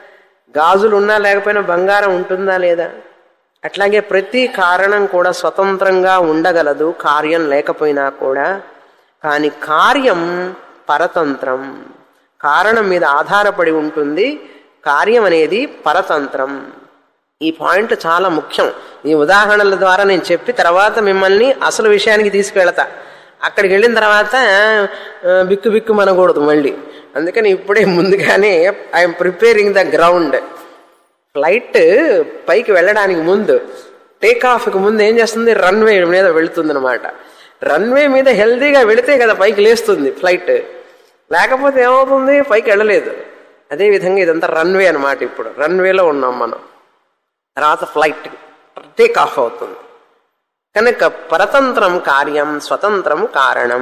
గాజులు ఉన్నా లేకపోయినా బంగారం ఉంటుందా లేదా అట్లాగే ప్రతి కారణం కూడా స్వతంత్రంగా ఉండగలదు కార్యం లేకపోయినా కూడా కానీ కార్యం పరతంత్రం కారణం మీద ఆధారపడి ఉంటుంది కార్యం అనేది పరతంత్రం ఈ పాయింట్ చాలా ముఖ్యం ఈ ఉదాహరణల ద్వారా నేను చెప్పి తర్వాత మిమ్మల్ని అసలు విషయానికి తీసుకెళ్తా అక్కడికి వెళ్ళిన తర్వాత ఆ, బిక్కు బిక్కు మనకూడదు మళ్ళీ అందుకని ఇప్పుడే ముందుగానే I'm preparing the ground flight పైకి వెళ్ళడానికి ముందు టేక్ ఆఫ్కి ముందు ఏం చేస్తుంది రన్వే మీద వెళుతుంది అనమాట రన్వే మీద హెల్తీగా వెళితే కదా పైకి లేస్తుంది ఫ్లైట్ లేకపోతే ఏమవుతుంది పైకి వెళ్ళలేదు అదేవిధంగా ఇదంతా రన్వే అనమాట ఇప్పుడు రన్వేలో ఉన్నాం మనం తర్వాత ఫ్లైట్ టేక్ ఆఫ్ అవుతుంది కనుక పరతంత్రం కార్యం స్వతంత్రం కారణం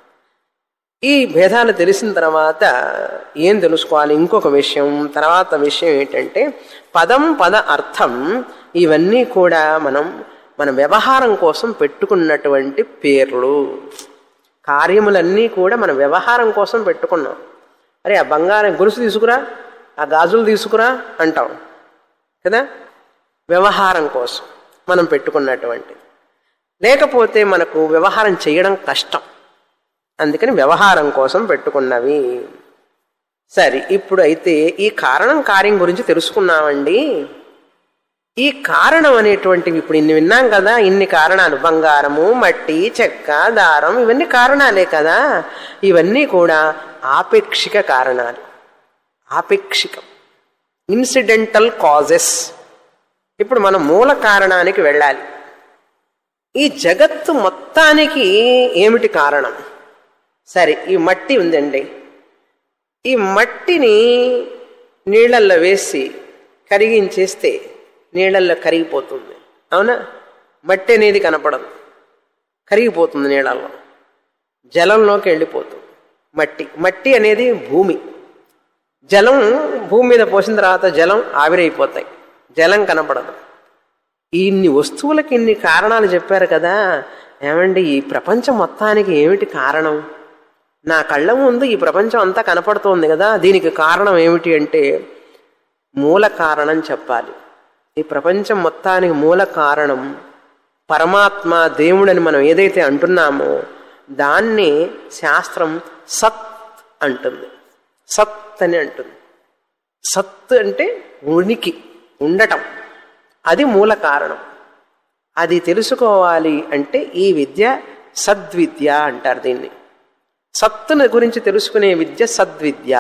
ఈ భేదాలు తెలిసిన తర్వాత ఏం తెలుసుకోవాలి ఇంకొక విషయం తర్వాత విషయం ఏంటంటే పదం పద అర్థం ఇవన్నీ కూడా మనం మన వ్యవహారం కోసం పెట్టుకున్నటువంటి పేర్లు కార్యములన్నీ కూడా మన వ్యవహారం కోసం పెట్టుకున్నాం అరే ఆ బంగారం గొలుసు తీసుకురా ఆ గాజులు తీసుకురా అంటాం కదా వ్యవహారం కోసం మనం పెట్టుకున్నటువంటి లేకపోతే మనకు వ్యవహారం చేయడం కష్టం అందుకని వ్యవహారం కోసం పెట్టుకున్నవి సరే ఇప్పుడు అయితే ఈ కారణం కార్యం గురించి తెలుసుకున్నామండి ఈ కారణం అనేటువంటివి ఇప్పుడు ఇన్ని విన్నాం కదా ఇన్ని కారణాలు బంగారము మట్టి చెక్క దారం ఇవన్నీ కారణాలే కదా ఇవన్నీ కూడా ఆపేక్షిక కారణాలు ఆపేక్షికం ఇన్సిడెంటల్ కాజెస్ ఇప్పుడు మనం మూల కారణానికి వెళ్ళాలి ఈ జగత్తు మొత్తానికి ఏమిటి కారణం సరే ఈ మట్టి ఉందండి ఈ మట్టిని నీళ్ళల్లో వేసి కరిగించేస్తే నీళ్ళల్లో కరిగిపోతుంది అవునా మట్టి అనేది కనపడదు కరిగిపోతుంది నీళ్ళల్లో జలంలోకి వెళ్ళిపోతుంది మట్టి మట్టి అనేది భూమి జలం భూమి మీద పోసిన తర్వాత జలం ఆవిరైపోతాయి జలం కనపడదు ఇన్ని వస్తువులకి ఇన్ని కారణాలు చెప్పారు కదా ఏమండి ఈ ప్రపంచం మొత్తానికి ఏమిటి కారణం నా కళ్ళ ముందు ఈ ప్రపంచం అంతా కనపడుతోంది కదా దీనికి కారణం ఏమిటి అంటే మూల కారణం చెప్పాలి ఈ ప్రపంచం మొత్తానికి మూల కారణం పరమాత్మ దేవుడని మనం ఏదైతే అంటున్నామో దాన్ని శాస్త్రం సత్ అంటుంది సత్ అని అంటుంది సత్ అంటే ఉనికి ఉండటం అది మూల కారణం అది తెలుసుకోవాలి అంటే ఈ విద్య సద్విద్య అంటారు దీన్ని సత్తుని గురించి తెలుసుకునే విద్య సద్విద్య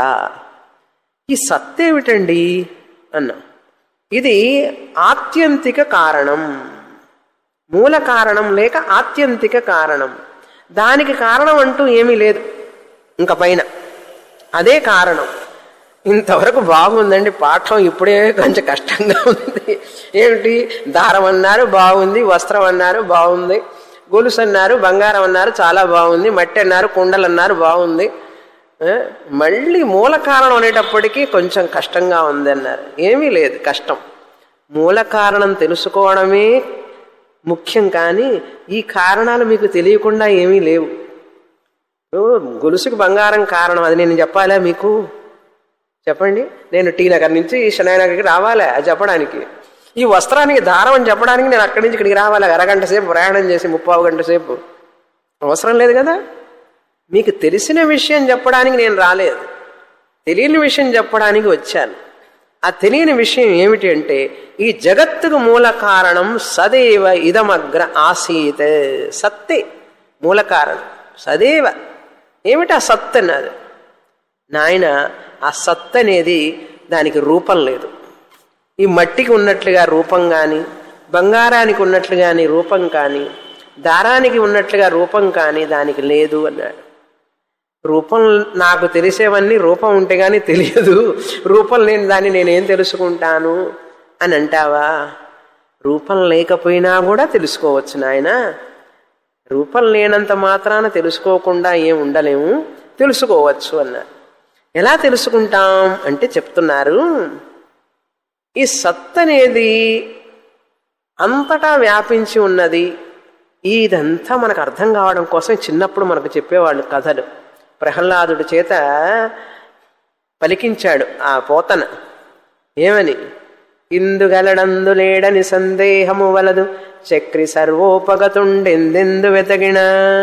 ఈ సత్ ఏమిటండి అన్నా ఇది ఆత్యంతిక కారణం మూల కారణం లేక ఆత్యంతిక కారణం దానికి కారణం అంటూ ఏమీ లేదు ఇంక పైన అదే కారణం ఇంతవరకు బాగుందండి పాఠం ఇప్పుడే కొంచెం కష్టంగా ఉంది ఏమిటి దారం అన్నారు బాగుంది వస్త్రం అన్నారు బాగుంది గొలుసు అన్నారు బంగారం అన్నారు చాలా బాగుంది మట్టి అన్నారు కుండలు అన్నారు బాగుంది ఆ, మళ్ళీ మూల కారణం అనేటప్పటికీ కొంచెం కష్టంగా ఉంది అన్నారు ఏమీ లేదు కష్టం మూల కారణం తెలుసుకోవడమే ముఖ్యం కానీ ఈ కారణాలు మీకు తెలియకుండా ఏమీ లేవు ఓ, గొలుసుకి బంగారం కారణం అది నేను చెప్పాలా మీకు చెప్పండి నేను టీ నగర్ నుంచి శనాయి నగర్కి రావాలా అది చెప్పడానికి ఈ వస్త్రానికి దారం అని చెప్పడానికి నేను అక్కడి నుంచి ఇక్కడికి రావాలి అరగంట సేపు ప్రయాణం చేసి ముప్పావు గంట సేపు అవసరం లేదు కదా మీకు తెలిసిన విషయం చెప్పడానికి నేను రాలేదు తెలియని విషయం చెప్పడానికి వచ్చాను ఆ తెలియని విషయం ఏమిటి అంటే ఈ జగత్తుకు మూల కారణం సదేవ ఇదమగ్ర ఆసీత్ సత్తే మూల కారణం సదేవ ఏమిటి ఆ సత్ అన్నది నాయన ఆ సత్ అనేది దానికి రూపం లేదు ఈ మట్టికి ఉన్నట్లుగా రూపం కానీ బంగారానికి ఉన్నట్లు కానీ రూపం కానీ దారానికి ఉన్నట్లుగా రూపం కానీ దానికి లేదు అన్నాడు రూపం నాకు తెలిసేవన్నీ రూపం ఉంటే కానీ తెలియదు రూపం లేని దాన్ని నేనేం తెలుసుకుంటాను అని అంటావా రూపం లేకపోయినా కూడా తెలుసుకోవచ్చు నాయన రూపం లేనంత మాత్రాన తెలుసుకోకుండా ఏం ఉండలేము తెలుసుకోవచ్చు అన్నారు ఎలా తెలుసుకుంటాం అంటే చెప్తున్నారు ఈ సత్ అనేది అంతటా వ్యాపించి ఉన్నది ఇదంతా మనకు అర్థం కావడం కోసం చిన్నప్పుడు మనకు చెప్పేవాళ్ళు కథలు ప్రహ్లాదుడి చేత పలికించాడు ఆ పోతన ఏమని ఇందుగలడందు లేడని సందేహము వలదు చక్రి సర్వోపగతుండెందెందు వెతగిన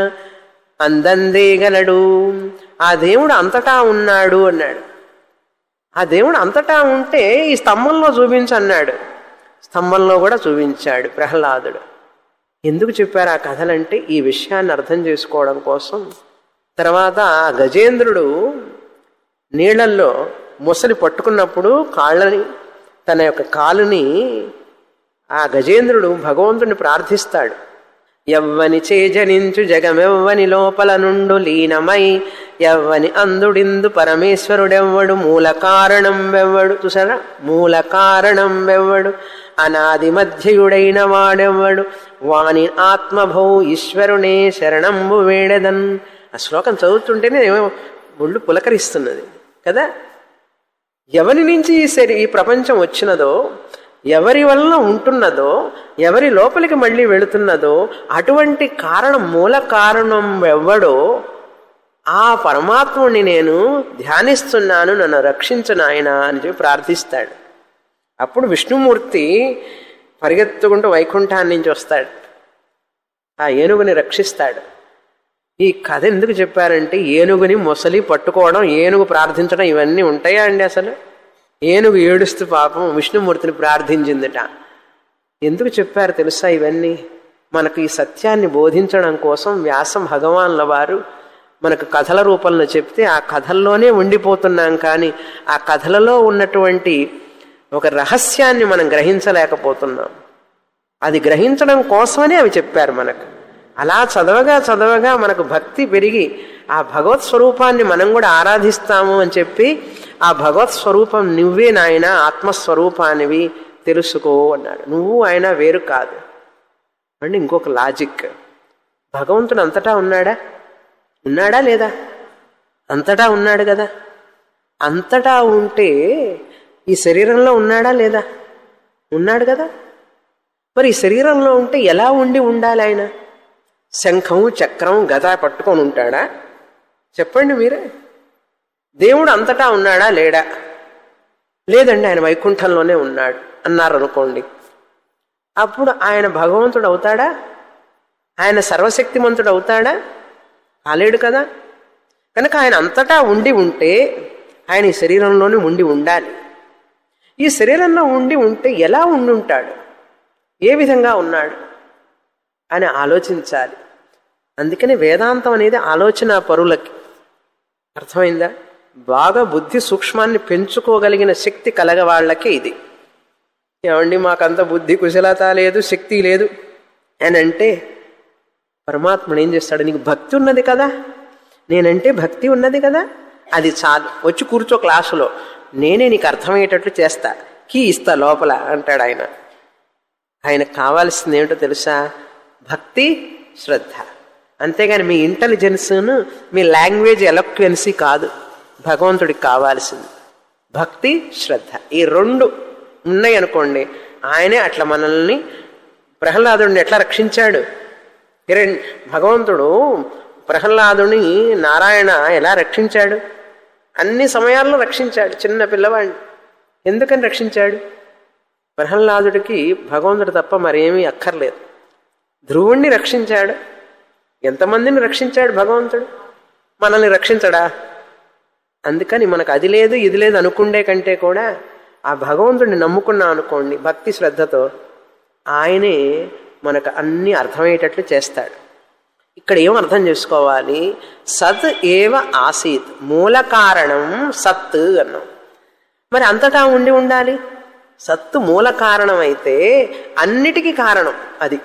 అందందేగలడు ఆ దేవుడు అంతటా ఉన్నాడు అన్నాడు ఆ దేవుడు అంతటా ఉంటే ఈ స్తంభంలో చూపించన్నాడు స్తంభంలో కూడా చూపించాడు ప్రహ్లాదుడు ఎందుకు చెప్పారు ఆ కథలంటే ఈ విషయాన్ని అర్థం చేసుకోవడం కోసం తర్వాత ఆ గజేంద్రుడు నీళ్లల్లో ముసలి పట్టుకున్నప్పుడు కాళ్ళని తన యొక్క కాలుని ఆ గజేంద్రుడు భగవంతుని ప్రార్థిస్తాడు ఎవ్వని చేజనించు జగమెవ్వని లోపల నుండు లీనమై ఎవ్వని అందుడిందు పరమేశ్వరుడెవ్వడు మూల కారణం వెవ్వడు చూసారా మూల కారణం వెవ్వడు అనాది మధ్యయుడైన వాడెవ్వడు వాని ఆత్మభౌ ఈశ్వరునే శరణంబు వేడదన్ ఆ శ్లోకం చదువుతుంటేనే ఒళ్ళు పులకరిస్తున్నది కదా ఎవరి నుంచి ఈ శరీ ఈ ప్రపంచం వచ్చినదో ఎవరి వలన ఉంటున్నదో ఎవరి లోపలికి మళ్ళీ వెళుతున్నదో అటువంటి కారణం మూల కారణం ఎవ్వడో ఆ పరమాత్ముడిని నేను ధ్యానిస్తున్నాను నన్ను రక్షించు నాయన అని చెప్పి ప్రార్థిస్తాడు అప్పుడు విష్ణుమూర్తి పరిగెత్తుకుంటూ వైకుంఠాన్ని నుంచి వస్తాడు ఆ ఏనుగుని రక్షిస్తాడు ఈ కథ ఎందుకు చెప్పారంటే ఏనుగుని మొసలి పట్టుకోవడం ఏనుగు ప్రార్థించడం ఇవన్నీ ఉంటాయా అండి అసలు ఏనుగు ఏడుస్తూ పాపం విష్ణుమూర్తిని ప్రార్థించిందిట ఎందుకు చెప్పారు తెలుసా ఇవన్నీ మనకు ఈ సత్యాన్ని బోధించడం కోసం వ్యాసం భగవాన్ల వారు మనకు కథల రూపంలో చెప్తే ఆ కథల్లోనే ఉండిపోతున్నాం కానీ ఆ కథలలో ఉన్నటువంటి ఒక రహస్యాన్ని మనం గ్రహించలేకపోతున్నాం అది గ్రహించడం కోసమనే అవి చెప్పారు మనకు అలా చదవగా చదవగా మనకు భక్తి పెరిగి ఆ భగవత్ స్వరూపాన్ని మనం కూడా ఆరాధిస్తాము అని చెప్పి ఆ భగవత్ స్వరూపం నువ్వే నాయన ఆత్మస్వరూపానివి తెలుసుకో అన్నాడు నువ్వు ఆయన వేరు కాదు అంటే ఇంకొక లాజిక్ భగవంతుడు అంతటా ఉన్నాడా ఉన్నాడా లేదా అంతటా ఉన్నాడు కదా అంతటా ఉంటే ఈ శరీరంలో ఉన్నాడా లేదా ఉన్నాడు కదా మరి ఈ శరీరంలో ఉంటే ఎలా ఉండి ఉండాలి ఆయన శంఖం చక్రం గద పట్టుకొని ఉంటాడా చెప్పండి మీరే దేవుడు అంతటా ఉన్నాడా లేడా లేదండి ఆయన వైకుంఠంలోనే ఉన్నాడు అన్నారు అనుకోండి అప్పుడు ఆయన భగవంతుడు అవుతాడా ఆయన సర్వశక్తిమంతుడు అవుతాడా కాలేడు కదా కనుక ఆయన అంతటా ఉండి ఉంటే ఆయన ఈ శరీరంలోనే ఉండి ఉండాలి ఈ శరీరంలో ఉండి ఉంటే ఎలా ఉండి ఉంటాడు ఏ విధంగా ఉన్నాడు అని ఆలోచించాలి అందుకని వేదాంతం అనేది ఆలోచన పరులకి అర్థమైందా బాగా బుద్ధి సూక్ష్మాన్ని పెంచుకోగలిగిన శక్తి కలగ వాళ్ళకి ఇది ఏమండి మాకంత బుద్ధి కుశలత లేదు శక్తి లేదు అని అంటే పరమాత్ముడు ఏం చేస్తాడు నీకు భక్తి ఉన్నది కదా నేనంటే భక్తి ఉన్నది కదా అది చాలు వచ్చి కూర్చో క్లాసులో నేనే నీకు అర్థమయ్యేటట్లు చేస్తా కీ ఇస్తా లోపల అంటాడు ఆయన ఆయనకు కావాల్సింది ఏమిటో తెలుసా భక్తి శ్రద్ధ అంతేగాని మీ ఇంటెలిజెన్స్ను మీ లాంగ్వేజ్ ఎలక్వెన్సీ కాదు భగవంతుడికి కావాల్సింది భక్తి శ్రద్ధ ఈ రెండు ఉన్నాయి అనుకోండి ఆయనే అట్లా మనల్ని ప్రహ్లాదుడిని ఎట్లా రక్షించాడు హిరణ్ భగవంతుడు ప్రహ్లాదుని నారాయణ ఎలా రక్షించాడు అన్ని సమయాల్లో రక్షించాడు చిన్న పిల్లవాడిని ఎందుకని రక్షించాడు ప్రహ్లాదుడికి భగవంతుడు తప్ప మరేమీ అక్కర్లేదు ధ్రువుణ్ణి రక్షించాడు ఎంతమందిని రక్షించాడు భగవంతుడు మనల్ని రక్షించడా అందుకని మనకు అది లేదు ఇది లేదు అనుకుండే కంటే కూడా ఆ భగవంతుడిని నమ్ముకున్నాం అనుకోండి భక్తి శ్రద్ధతో ఆయనే మనకు అన్ని అర్థమయ్యేటట్లు చేస్తాడు ఇక్కడ ఏం అర్థం చేసుకోవాలి సత్ ఏవ ఆసీత్ మూల కారణం సత్ అన్నాం మరి అంతటా ఉండి ఉండాలి సత్తు మూల కారణం అయితే అన్నిటికీ కారణం అది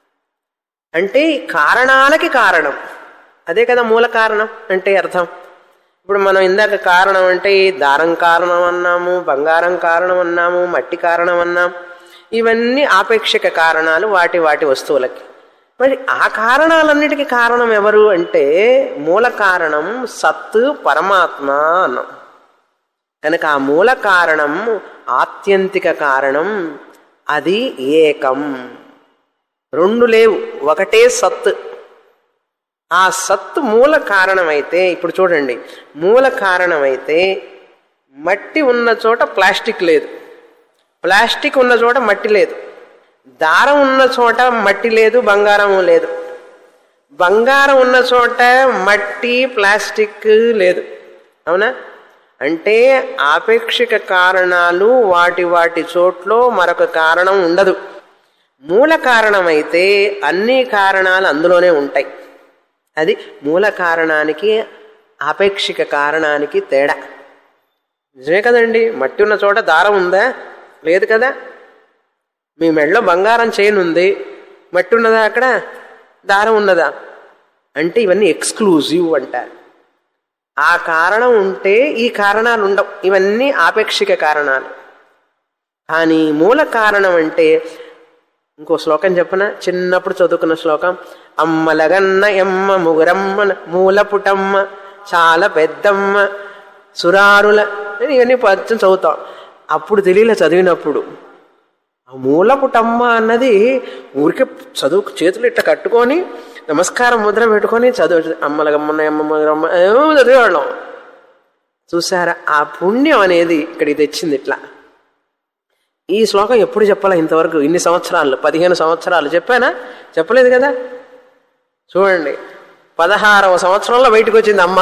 అంటే కారణాలకి కారణం అదే కదా మూల కారణం అంటే అర్థం ఇప్పుడు మనం ఇందాక కారణం అంటే ఈ దారం కారణం అన్నాము బంగారం కారణం అన్నాము మట్టి కారణం అన్నాం ఇవన్నీ ఆపేక్షిక కారణాలు వాటి వాటి వస్తువులకి మరి ఆ కారణాలన్నిటికీ కారణం ఎవరు అంటే మూల కారణం సత్తు పరమాత్మ అన్నాం కనుక ఆ మూల కారణం ఆత్యంతిక కారణం అది ఏకం రెండు లేవు ఒకటే సత్ ఆ సత్తు మూల కారణమైతే ఇప్పుడు చూడండి మూల కారణమైతే మట్టి ఉన్న చోట ప్లాస్టిక్ లేదు ప్లాస్టిక్ ఉన్న చోట మట్టి లేదు దారం ఉన్న చోట మట్టి లేదు బంగారం లేదు బంగారం ఉన్న చోట మట్టి ప్లాస్టిక్ లేదు అవునా అంటే ఆపేక్షిక కారణాలు వాటి వాటి చోట్లో మరొక కారణం ఉండదు మూల కారణమైతే అన్ని కారణాలు అందులోనే ఉంటాయి అది మూల కారణానికి ఆపేక్షిక కారణానికి తేడా నిజమే కదండి మట్టి ఉన్న చోట దారం ఉందా లేదు కదా మీ మెడలో బంగారం చైన్ ఉంది మట్టి ఉన్నదా అక్కడ దారం ఉన్నదా అంటే ఇవన్నీ ఎక్స్క్లూజివ్ అంటారు ఆ కారణం ఉంటే ఈ కారణాలు ఉండవు ఇవన్నీ ఆపేక్షిక కారణాలు కానీ మూల కారణం అంటే ఇంకో శ్లోకం చెప్పన చిన్నప్పుడు చదువుకున్న శ్లోకం అమ్మలగన్న ఎమ్మ ముగురమ్మ మూలపుటమ్మ చాలా పెద్దమ్మ సురారుల అని ఇవన్నీ పద్యం చదువుతాం అప్పుడు తెలియలే చదివినప్పుడు ఆ మూలపుటమ్మ అన్నది ఊరికే చదువు చేతులు ఇట్లా కట్టుకొని నమస్కారం ముద్ర పెట్టుకొని చదువు అమ్మలగమ్మన్న అమ్మ ఏమో చదివేవాళ్ళం చూసారా ఆ పుణ్యం అనేది ఇక్కడికి తెచ్చింది ఇట్లా ఈ శ్లోకం ఎప్పుడు చెప్పాలా ఇంతవరకు ఇన్ని సంవత్సరాలు పదిహేను సంవత్సరాలు చెప్పానా చెప్పలేదు కదా చూడండి పదహారవ సంవత్సరంలో బయటకు వచ్చింది అమ్మ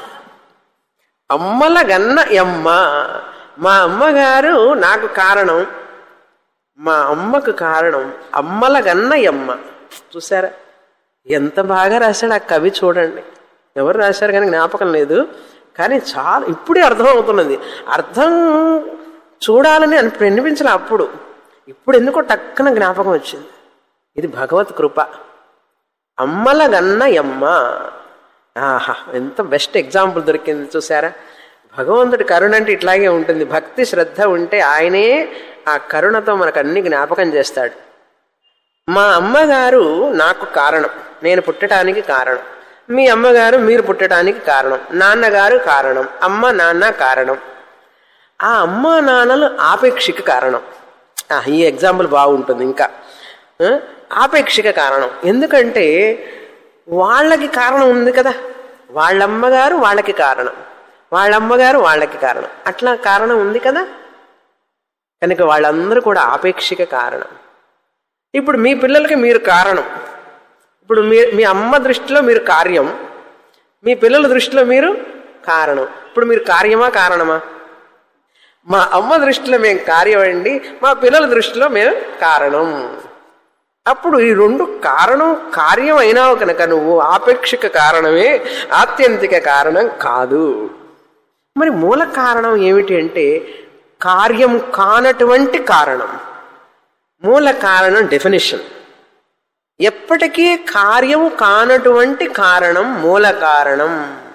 అమ్మల గన్న ఎమ్మ మా అమ్మగారు నాకు కారణం మా అమ్మకు కారణం అమ్మల గన్న ఎమ్మ చూసారా ఎంత బాగా రాశాడు ఆ కవి చూడండి ఎవరు రాశారు కానీ జ్ఞాపకం లేదు కానీ చాలా ఇప్పుడే అర్థం అవుతున్నది అర్థం చూడాలని అని అనిపించలే అప్పుడు ఇప్పుడు ఎందుకో టక్కన జ్ఞాపకం వచ్చింది ఇది భగవత్ కృప అమ్మల గన్న ఎమ్మ ఆహా ఎంత బెస్ట్ ఎగ్జాంపుల్ దొరికింది చూసారా భగవంతుడి కరుణ అంటే ఇట్లాగే ఉంటుంది భక్తి శ్రద్ధ ఉంటే ఆయనే ఆ కరుణతో మనకు అన్ని జ్ఞాపకం చేస్తాడు మా అమ్మగారు నాకు కారణం నేను పుట్టడానికి కారణం మీ అమ్మగారు మీరు పుట్టడానికి కారణం నాన్నగారు కారణం అమ్మ నాన్న కారణం ఆ అమ్మ నాన్నలు ఆపేక్షిక కారణం ఆ, ఈ ఎగ్జాంపుల్ బాగుంటుంది ఇంకా ఆ, ఆపేక్షిక కారణం ఎందుకంటే వాళ్ళకి కారణం ఉంది కదా వాళ్ళమ్మగారు వాళ్ళకి కారణం వాళ్ళమ్మగారు వాళ్ళకి కారణం అట్లా కారణం ఉంది కదా కనుక వాళ్ళందరూ కూడా ఆపేక్షిక కారణం ఇప్పుడు మీ పిల్లలకి మీరు కారణం ఇప్పుడు మీ మీ అమ్మ దృష్టిలో మీరు కార్యం మీ పిల్లల దృష్టిలో మీరు కారణం ఇప్పుడు మీరు కార్యమా కారణమా మా అమ్మ దృష్టిలో మేము కార్యం అండి మా పిల్లల దృష్టిలో మేము కారణం అప్పుడు ఈ రెండు కారణం కార్యం అయినావు కనుక నువ్వు ఆపేక్షిక కారణమే ఆత్యంతిక కారణం కాదు మరి మూల కారణం ఏమిటి అంటే కార్యం కానటువంటి కారణం మూల కారణం డెఫినేషన్ ఎప్పటికీ కార్యం కానటువంటి కారణం మూల కారణం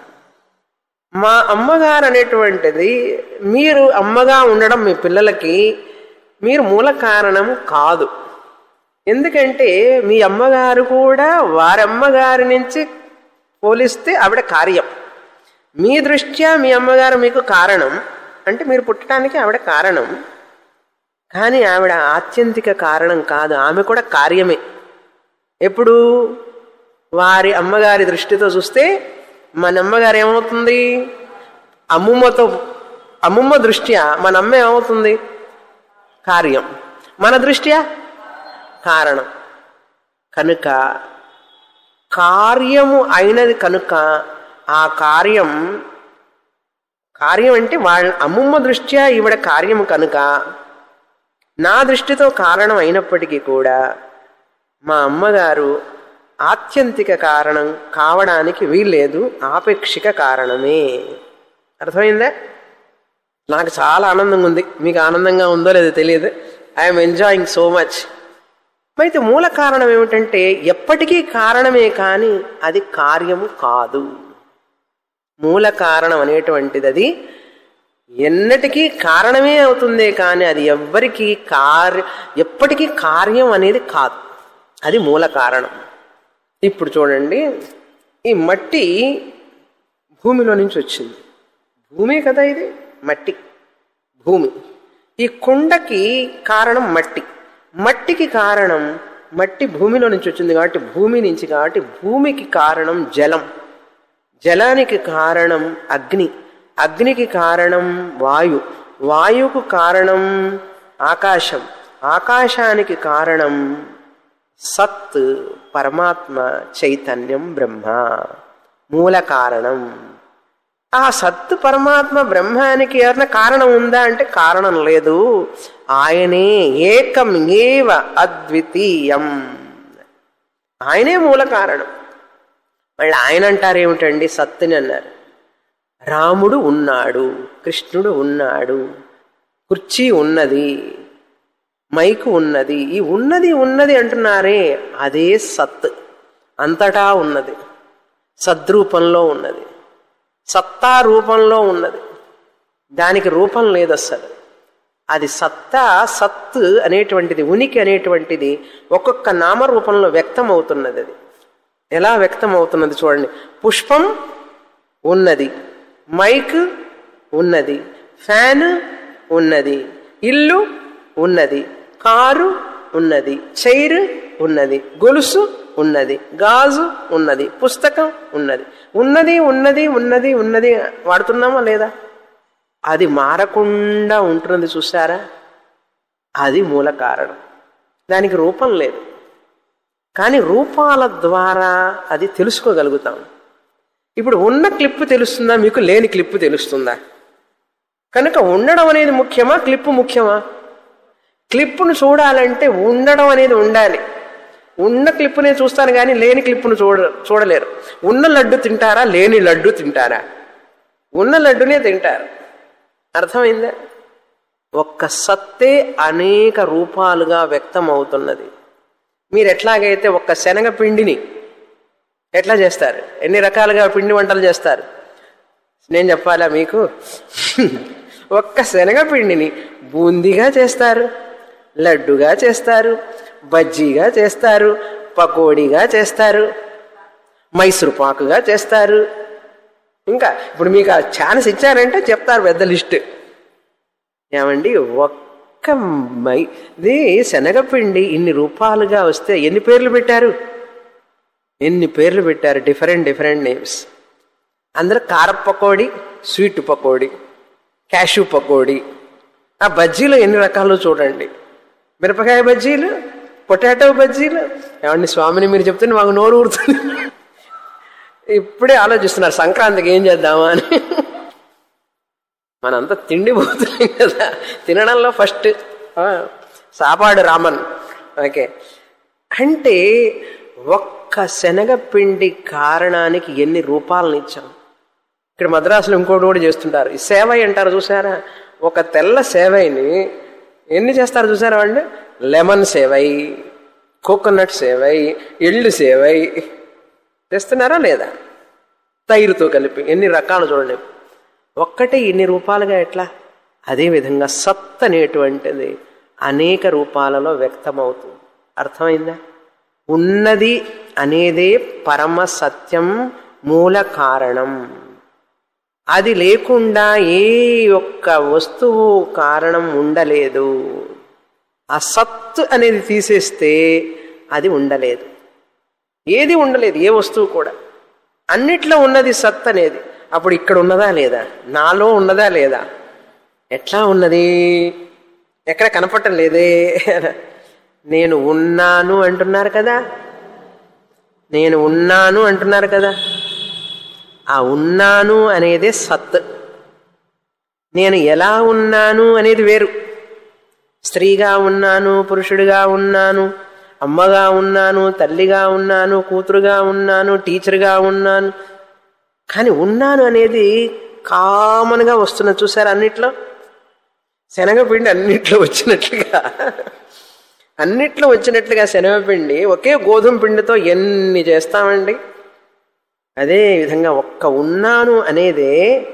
మా అమ్మగారు అనేటువంటిది మీరు అమ్మగా ఉండడం మీ పిల్లలకి మీరు మూల కారణం కాదు ఎందుకంటే మీ అమ్మగారు కూడా వారమ్మగారి నుంచి పోలిస్తే ఆవిడ కార్యం మీ దృష్ట్యా మీ అమ్మగారు మీకు కారణం అంటే మీరు పుట్టడానికి ఆవిడ కారణం కానీ ఆవిడ ఆత్యంతిక కారణం కాదు ఆమె కూడా కార్యమే ఎప్పుడు వారి అమ్మగారి దృష్టితో చూస్తే మన అమ్మగారు ఏమవుతుంది అమ్మమ్మతో అమ్మమ్మ దృష్ట్యా మన అమ్మ ఏమవుతుంది కార్యం మన దృష్ట్యా కారణం కనుక కార్యము అయినది కనుక ఆ కార్యం కార్యం అంటే వాళ్ళ అమ్మమ్మ దృష్ట్యా ఈవిడ కార్యము కనుక నా దృష్టితో కారణం అయినప్పటికీ కూడా మా అమ్మగారు ఆత్యంతిక కారణం కావడానికి వీల్లేదు ఆపేక్షిక కారణమే అర్థమైందా నాకు చాలా ఆనందంగా ఉంది మీకు ఆనందంగా ఉందో లేదో తెలియదు ఐఎమ్ ఎంజాయింగ్ సో మచ్ అయితే మూల కారణం ఏమిటంటే ఎప్పటికీ కారణమే కానీ అది కార్యము కాదు మూల కారణం అనేటువంటిది అది ఎన్నటికీ కారణమే అవుతుందే కానీ అది ఎవ్వరికీ కార్య ఎప్పటికీ కార్యం అనేది కాదు అది మూల కారణం ఇప్పుడు చూడండి ఈ మట్టి భూమిలో నుంచి వచ్చింది భూమే కదా ఇది మట్టి భూమి ఈ కుండకి కారణం మట్టి మట్టికి కారణం మట్టి భూమిలో నుంచి వచ్చింది కాబట్టి భూమి నుంచి కాబట్టి భూమికి కారణం జలం జలానికి కారణం అగ్ని అగ్నికి కారణం వాయు వాయువుకు కారణం ఆకాశం ఆకాశానికి కారణం సత్ పరమాత్మ చైతన్యం బ్రహ్మ మూల కారణం ఆ సత్తు పరమాత్మ బ్రహ్మానికి ఏమైనా కారణం ఉందా అంటే కారణం లేదు ఆయనే ఏకం ఏవ అద్వితీయం ఆయనే మూల కారణం మళ్ళీ ఆయన అంటారు ఏమిటండి సత్తుని అన్నారు రాముడు ఉన్నాడు కృష్ణుడు ఉన్నాడు కుర్చీ ఉన్నది మైకు ఉన్నది ఈ ఉన్నది ఉన్నది అంటున్నారే అదే సత్ అంతటా ఉన్నది సద్రూపంలో ఉన్నది సత్తా రూపంలో ఉన్నది దానికి రూపం లేదు అసలు అది సత్తా సత్ అనేటువంటిది ఉనికి అనేటువంటిది ఒక్కొక్క నామరూపంలో వ్యక్తం అవుతున్నది అది ఎలా వ్యక్తం అవుతున్నది చూడండి పుష్పం ఉన్నది మైక్ ఉన్నది ఫ్యాన్ ఉన్నది ఇల్లు ఉన్నది కారు ఉన్నది చైర్ ఉన్నది గొలుసు ఉన్నది గాజు ఉన్నది పుస్తకం ఉన్నది ఉన్నది ఉన్నది ఉన్నది ఉన్నది వాడుతున్నామా లేదా అది మారకుండా ఉంటున్నది చూసారా అది మూల కారణం దానికి రూపం లేదు కానీ రూపాల ద్వారా అది తెలుసుకోగలుగుతాం ఇప్పుడు ఉన్న క్లిప్పు తెలుస్తుందా మీకు లేని క్లిప్పు తెలుస్తుందా కనుక ఉండడం అనేది ముఖ్యమా క్లిప్పు ముఖ్యమా క్లిప్పును చూడాలంటే ఉండడం అనేది ఉండాలి ఉన్న క్లిప్పునే చూస్తాను కానీ లేని క్లిప్పును చూడ చూడలేరు ఉన్న లడ్డు తింటారా లేని లడ్డు తింటారా ఉన్న లడ్డునే తింటారు అర్థమైందా ఒక్క సత్తే అనేక రూపాలుగా వ్యక్తం అవుతున్నది మీరు ఎట్లాగైతే ఒక్క శనగపిండిని ఎట్లా చేస్తారు ఎన్ని రకాలుగా పిండి వంటలు చేస్తారు నేను చెప్పాలా మీకు ఒక్క శనగపిండిని బూందీగా చేస్తారు లడ్డుగా చేస్తారు బజ్జీగా చేస్తారు పకోడీగా చేస్తారు మైసూరు పాకుగా చేస్తారు ఇంకా ఇప్పుడు మీకు ఆ ఛాన్స్ ఇచ్చారంటే చెప్తారు పెద్ద లిస్ట్ ఏమండి ఒక్క మై ఇది శనగపిండి ఇన్ని రూపాలుగా వస్తే ఎన్ని పేర్లు పెట్టారు ఎన్ని పేర్లు పెట్టారు డిఫరెంట్ డిఫరెంట్ నేమ్స్ అందరూ కార పకోడీ స్వీట్ పకోడీ క్యాషూ పకోడీ ఆ బజ్జీలు ఎన్ని రకాలు చూడండి మిరపకాయ బజ్జీలు పొటాటో బజ్జీలు ఏమండి స్వామిని మీరు చెప్తుంటే మాకు నోరు ఊరుతుంది ఇప్పుడే ఆలోచిస్తున్నారు సంక్రాంతికి ఏం చేద్దామా అని మనంతా తిండిపోతున్నాం కదా తినడంలో ఫస్ట్ సాపాడు రామన్ ఓకే అంటే ఒక్క శనగపిండి కారణానికి ఎన్ని రూపాలను ఇచ్చాం ఇక్కడ మద్రాసులో ఇంకోటి కూడా చేస్తుంటారు ఈ సేవై అంటారు చూసారా ఒక తెల్ల సేవైని ఎన్ని చేస్తారు చూసారా అండి లెమన్ సేవై కోకోనట్ సేవై ఎళ్ళు సేవై తెస్తున్నారా లేదా తైరుతో కలిపి ఎన్ని రకాలు చూడండి ఒక్కటే ఇన్ని రూపాలుగా ఎట్లా అదేవిధంగా సత్ అనేటువంటిది అనేక రూపాలలో వ్యక్తమవుతుంది అర్థమైందా ఉన్నది అనేదే పరమ సత్యం మూల కారణం అది లేకుండా ఏ ఒక్క వస్తువు కారణం ఉండలేదు ఆ సత్ అనేది తీసేస్తే అది ఉండలేదు ఏది ఉండలేదు ఏ వస్తువు కూడా అన్నిట్లో ఉన్నది సత్ అనేది అప్పుడు ఇక్కడ ఉన్నదా లేదా నాలో ఉన్నదా లేదా ఎట్లా ఉన్నది ఎక్కడ కనపడటం లేదే నేను ఉన్నాను అంటున్నారు కదా నేను ఉన్నాను అంటున్నారు కదా ఆ ఉన్నాను అనేదే సత్ నేను ఎలా ఉన్నాను అనేది వేరు స్త్రీగా ఉన్నాను పురుషుడిగా ఉన్నాను అమ్మగా ఉన్నాను తల్లిగా ఉన్నాను కూతురుగా ఉన్నాను టీచర్గా ఉన్నాను కానీ ఉన్నాను అనేది కామన్గా వస్తున్నది చూసారు అన్నిట్లో శనగపిండి అన్నిట్లో వచ్చినట్లుగా అన్నిట్లో వచ్చినట్లుగా శనగపిండి ఒకే గోధుమ పిండితో ఎన్ని చేస్తామండి అదే విధంగా ఒక్క ఉన్నాను అనేదే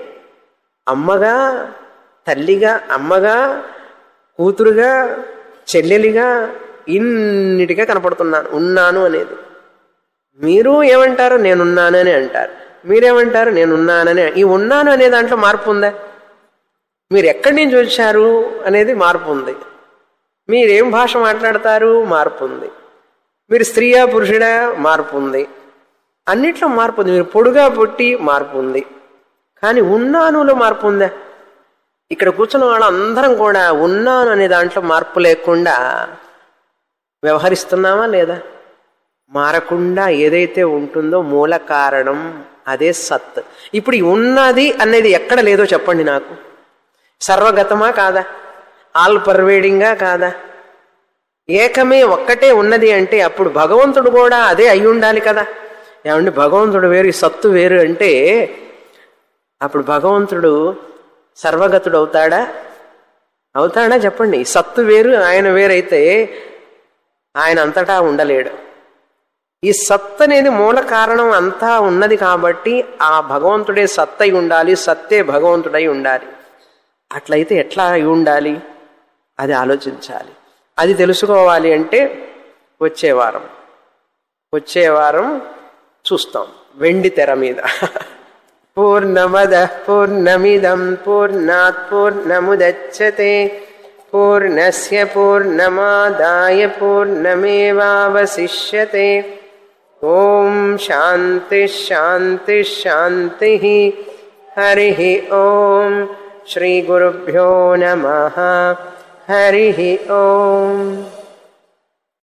అమ్మగా తల్లిగా అమ్మగా కూతురుగా చెల్లెలిగా ఇన్నిటిగా కనపడుతున్నాను ఉన్నాను అనేది మీరు ఏమంటారు నేనున్నానని అంటారు మీరేమంటారు నేనున్నానని ఈ ఉన్నాను అనే దాంట్లో మార్పు ఉందా మీరు ఎక్కడి నుంచి వచ్చారు అనేది మార్పు ఉంది మీరేం భాష మాట్లాడతారు మార్పు ఉంది మీరు స్త్రీయా పురుషుడా మార్పు ఉంది అన్నిట్లో మార్పు ఉంది మీరు పొడుగా పుట్టి మార్పు ఉంది కానీ ఉన్నానులో మార్పు ఉందా ఇక్కడ కూర్చున్న వాళ్ళందరం కూడా ఉన్నాను అనే దాంట్లో మార్పు లేకుండా వ్యవహరిస్తున్నామా లేదా మారకుండా ఏదైతే ఉంటుందో మూల కారణం అదే సత్ ఇప్పుడు ఈ ఉన్నది అనేది ఎక్కడ లేదో చెప్పండి నాకు సర్వగతమా కాదా ఆల్ పర్వేడింగా కాదా ఏకమే ఒక్కటే ఉన్నది అంటే అప్పుడు భగవంతుడు కూడా అదే అయి ఉండాలి కదా ఏమండి భగవంతుడు వేరు ఈ సత్తు వేరు అంటే అప్పుడు భగవంతుడు సర్వగతుడు అవుతాడా అవుతాడా చెప్పండి ఈ సత్తు వేరు ఆయన వేరైతే ఆయన అంతటా ఉండలేడు ఈ సత్ అనేది మూల కారణం అంతా ఉన్నది కాబట్టి ఆ భగవంతుడే సత్తై ఉండాలి సత్తే భగవంతుడై ఉండాలి అట్లయితే ఎట్లా అయి ఉండాలి అది ఆలోచించాలి అది తెలుసుకోవాలి అంటే వచ్చే వారం వచ్చే వారం చూస్తాం వెండి తెర మీద పూర్ణమద పూర్ణమిదం పూర్ణాత్ పూర్ణముదచ్చతే పూర్ణస్య పూర్ణమాదాయ పూర్ణమేవావశిష్యతే ఓం శాంతి శాంతి శాంతి హరి ఓం శ్రీ గురుభ్యో నమ హరి ఓం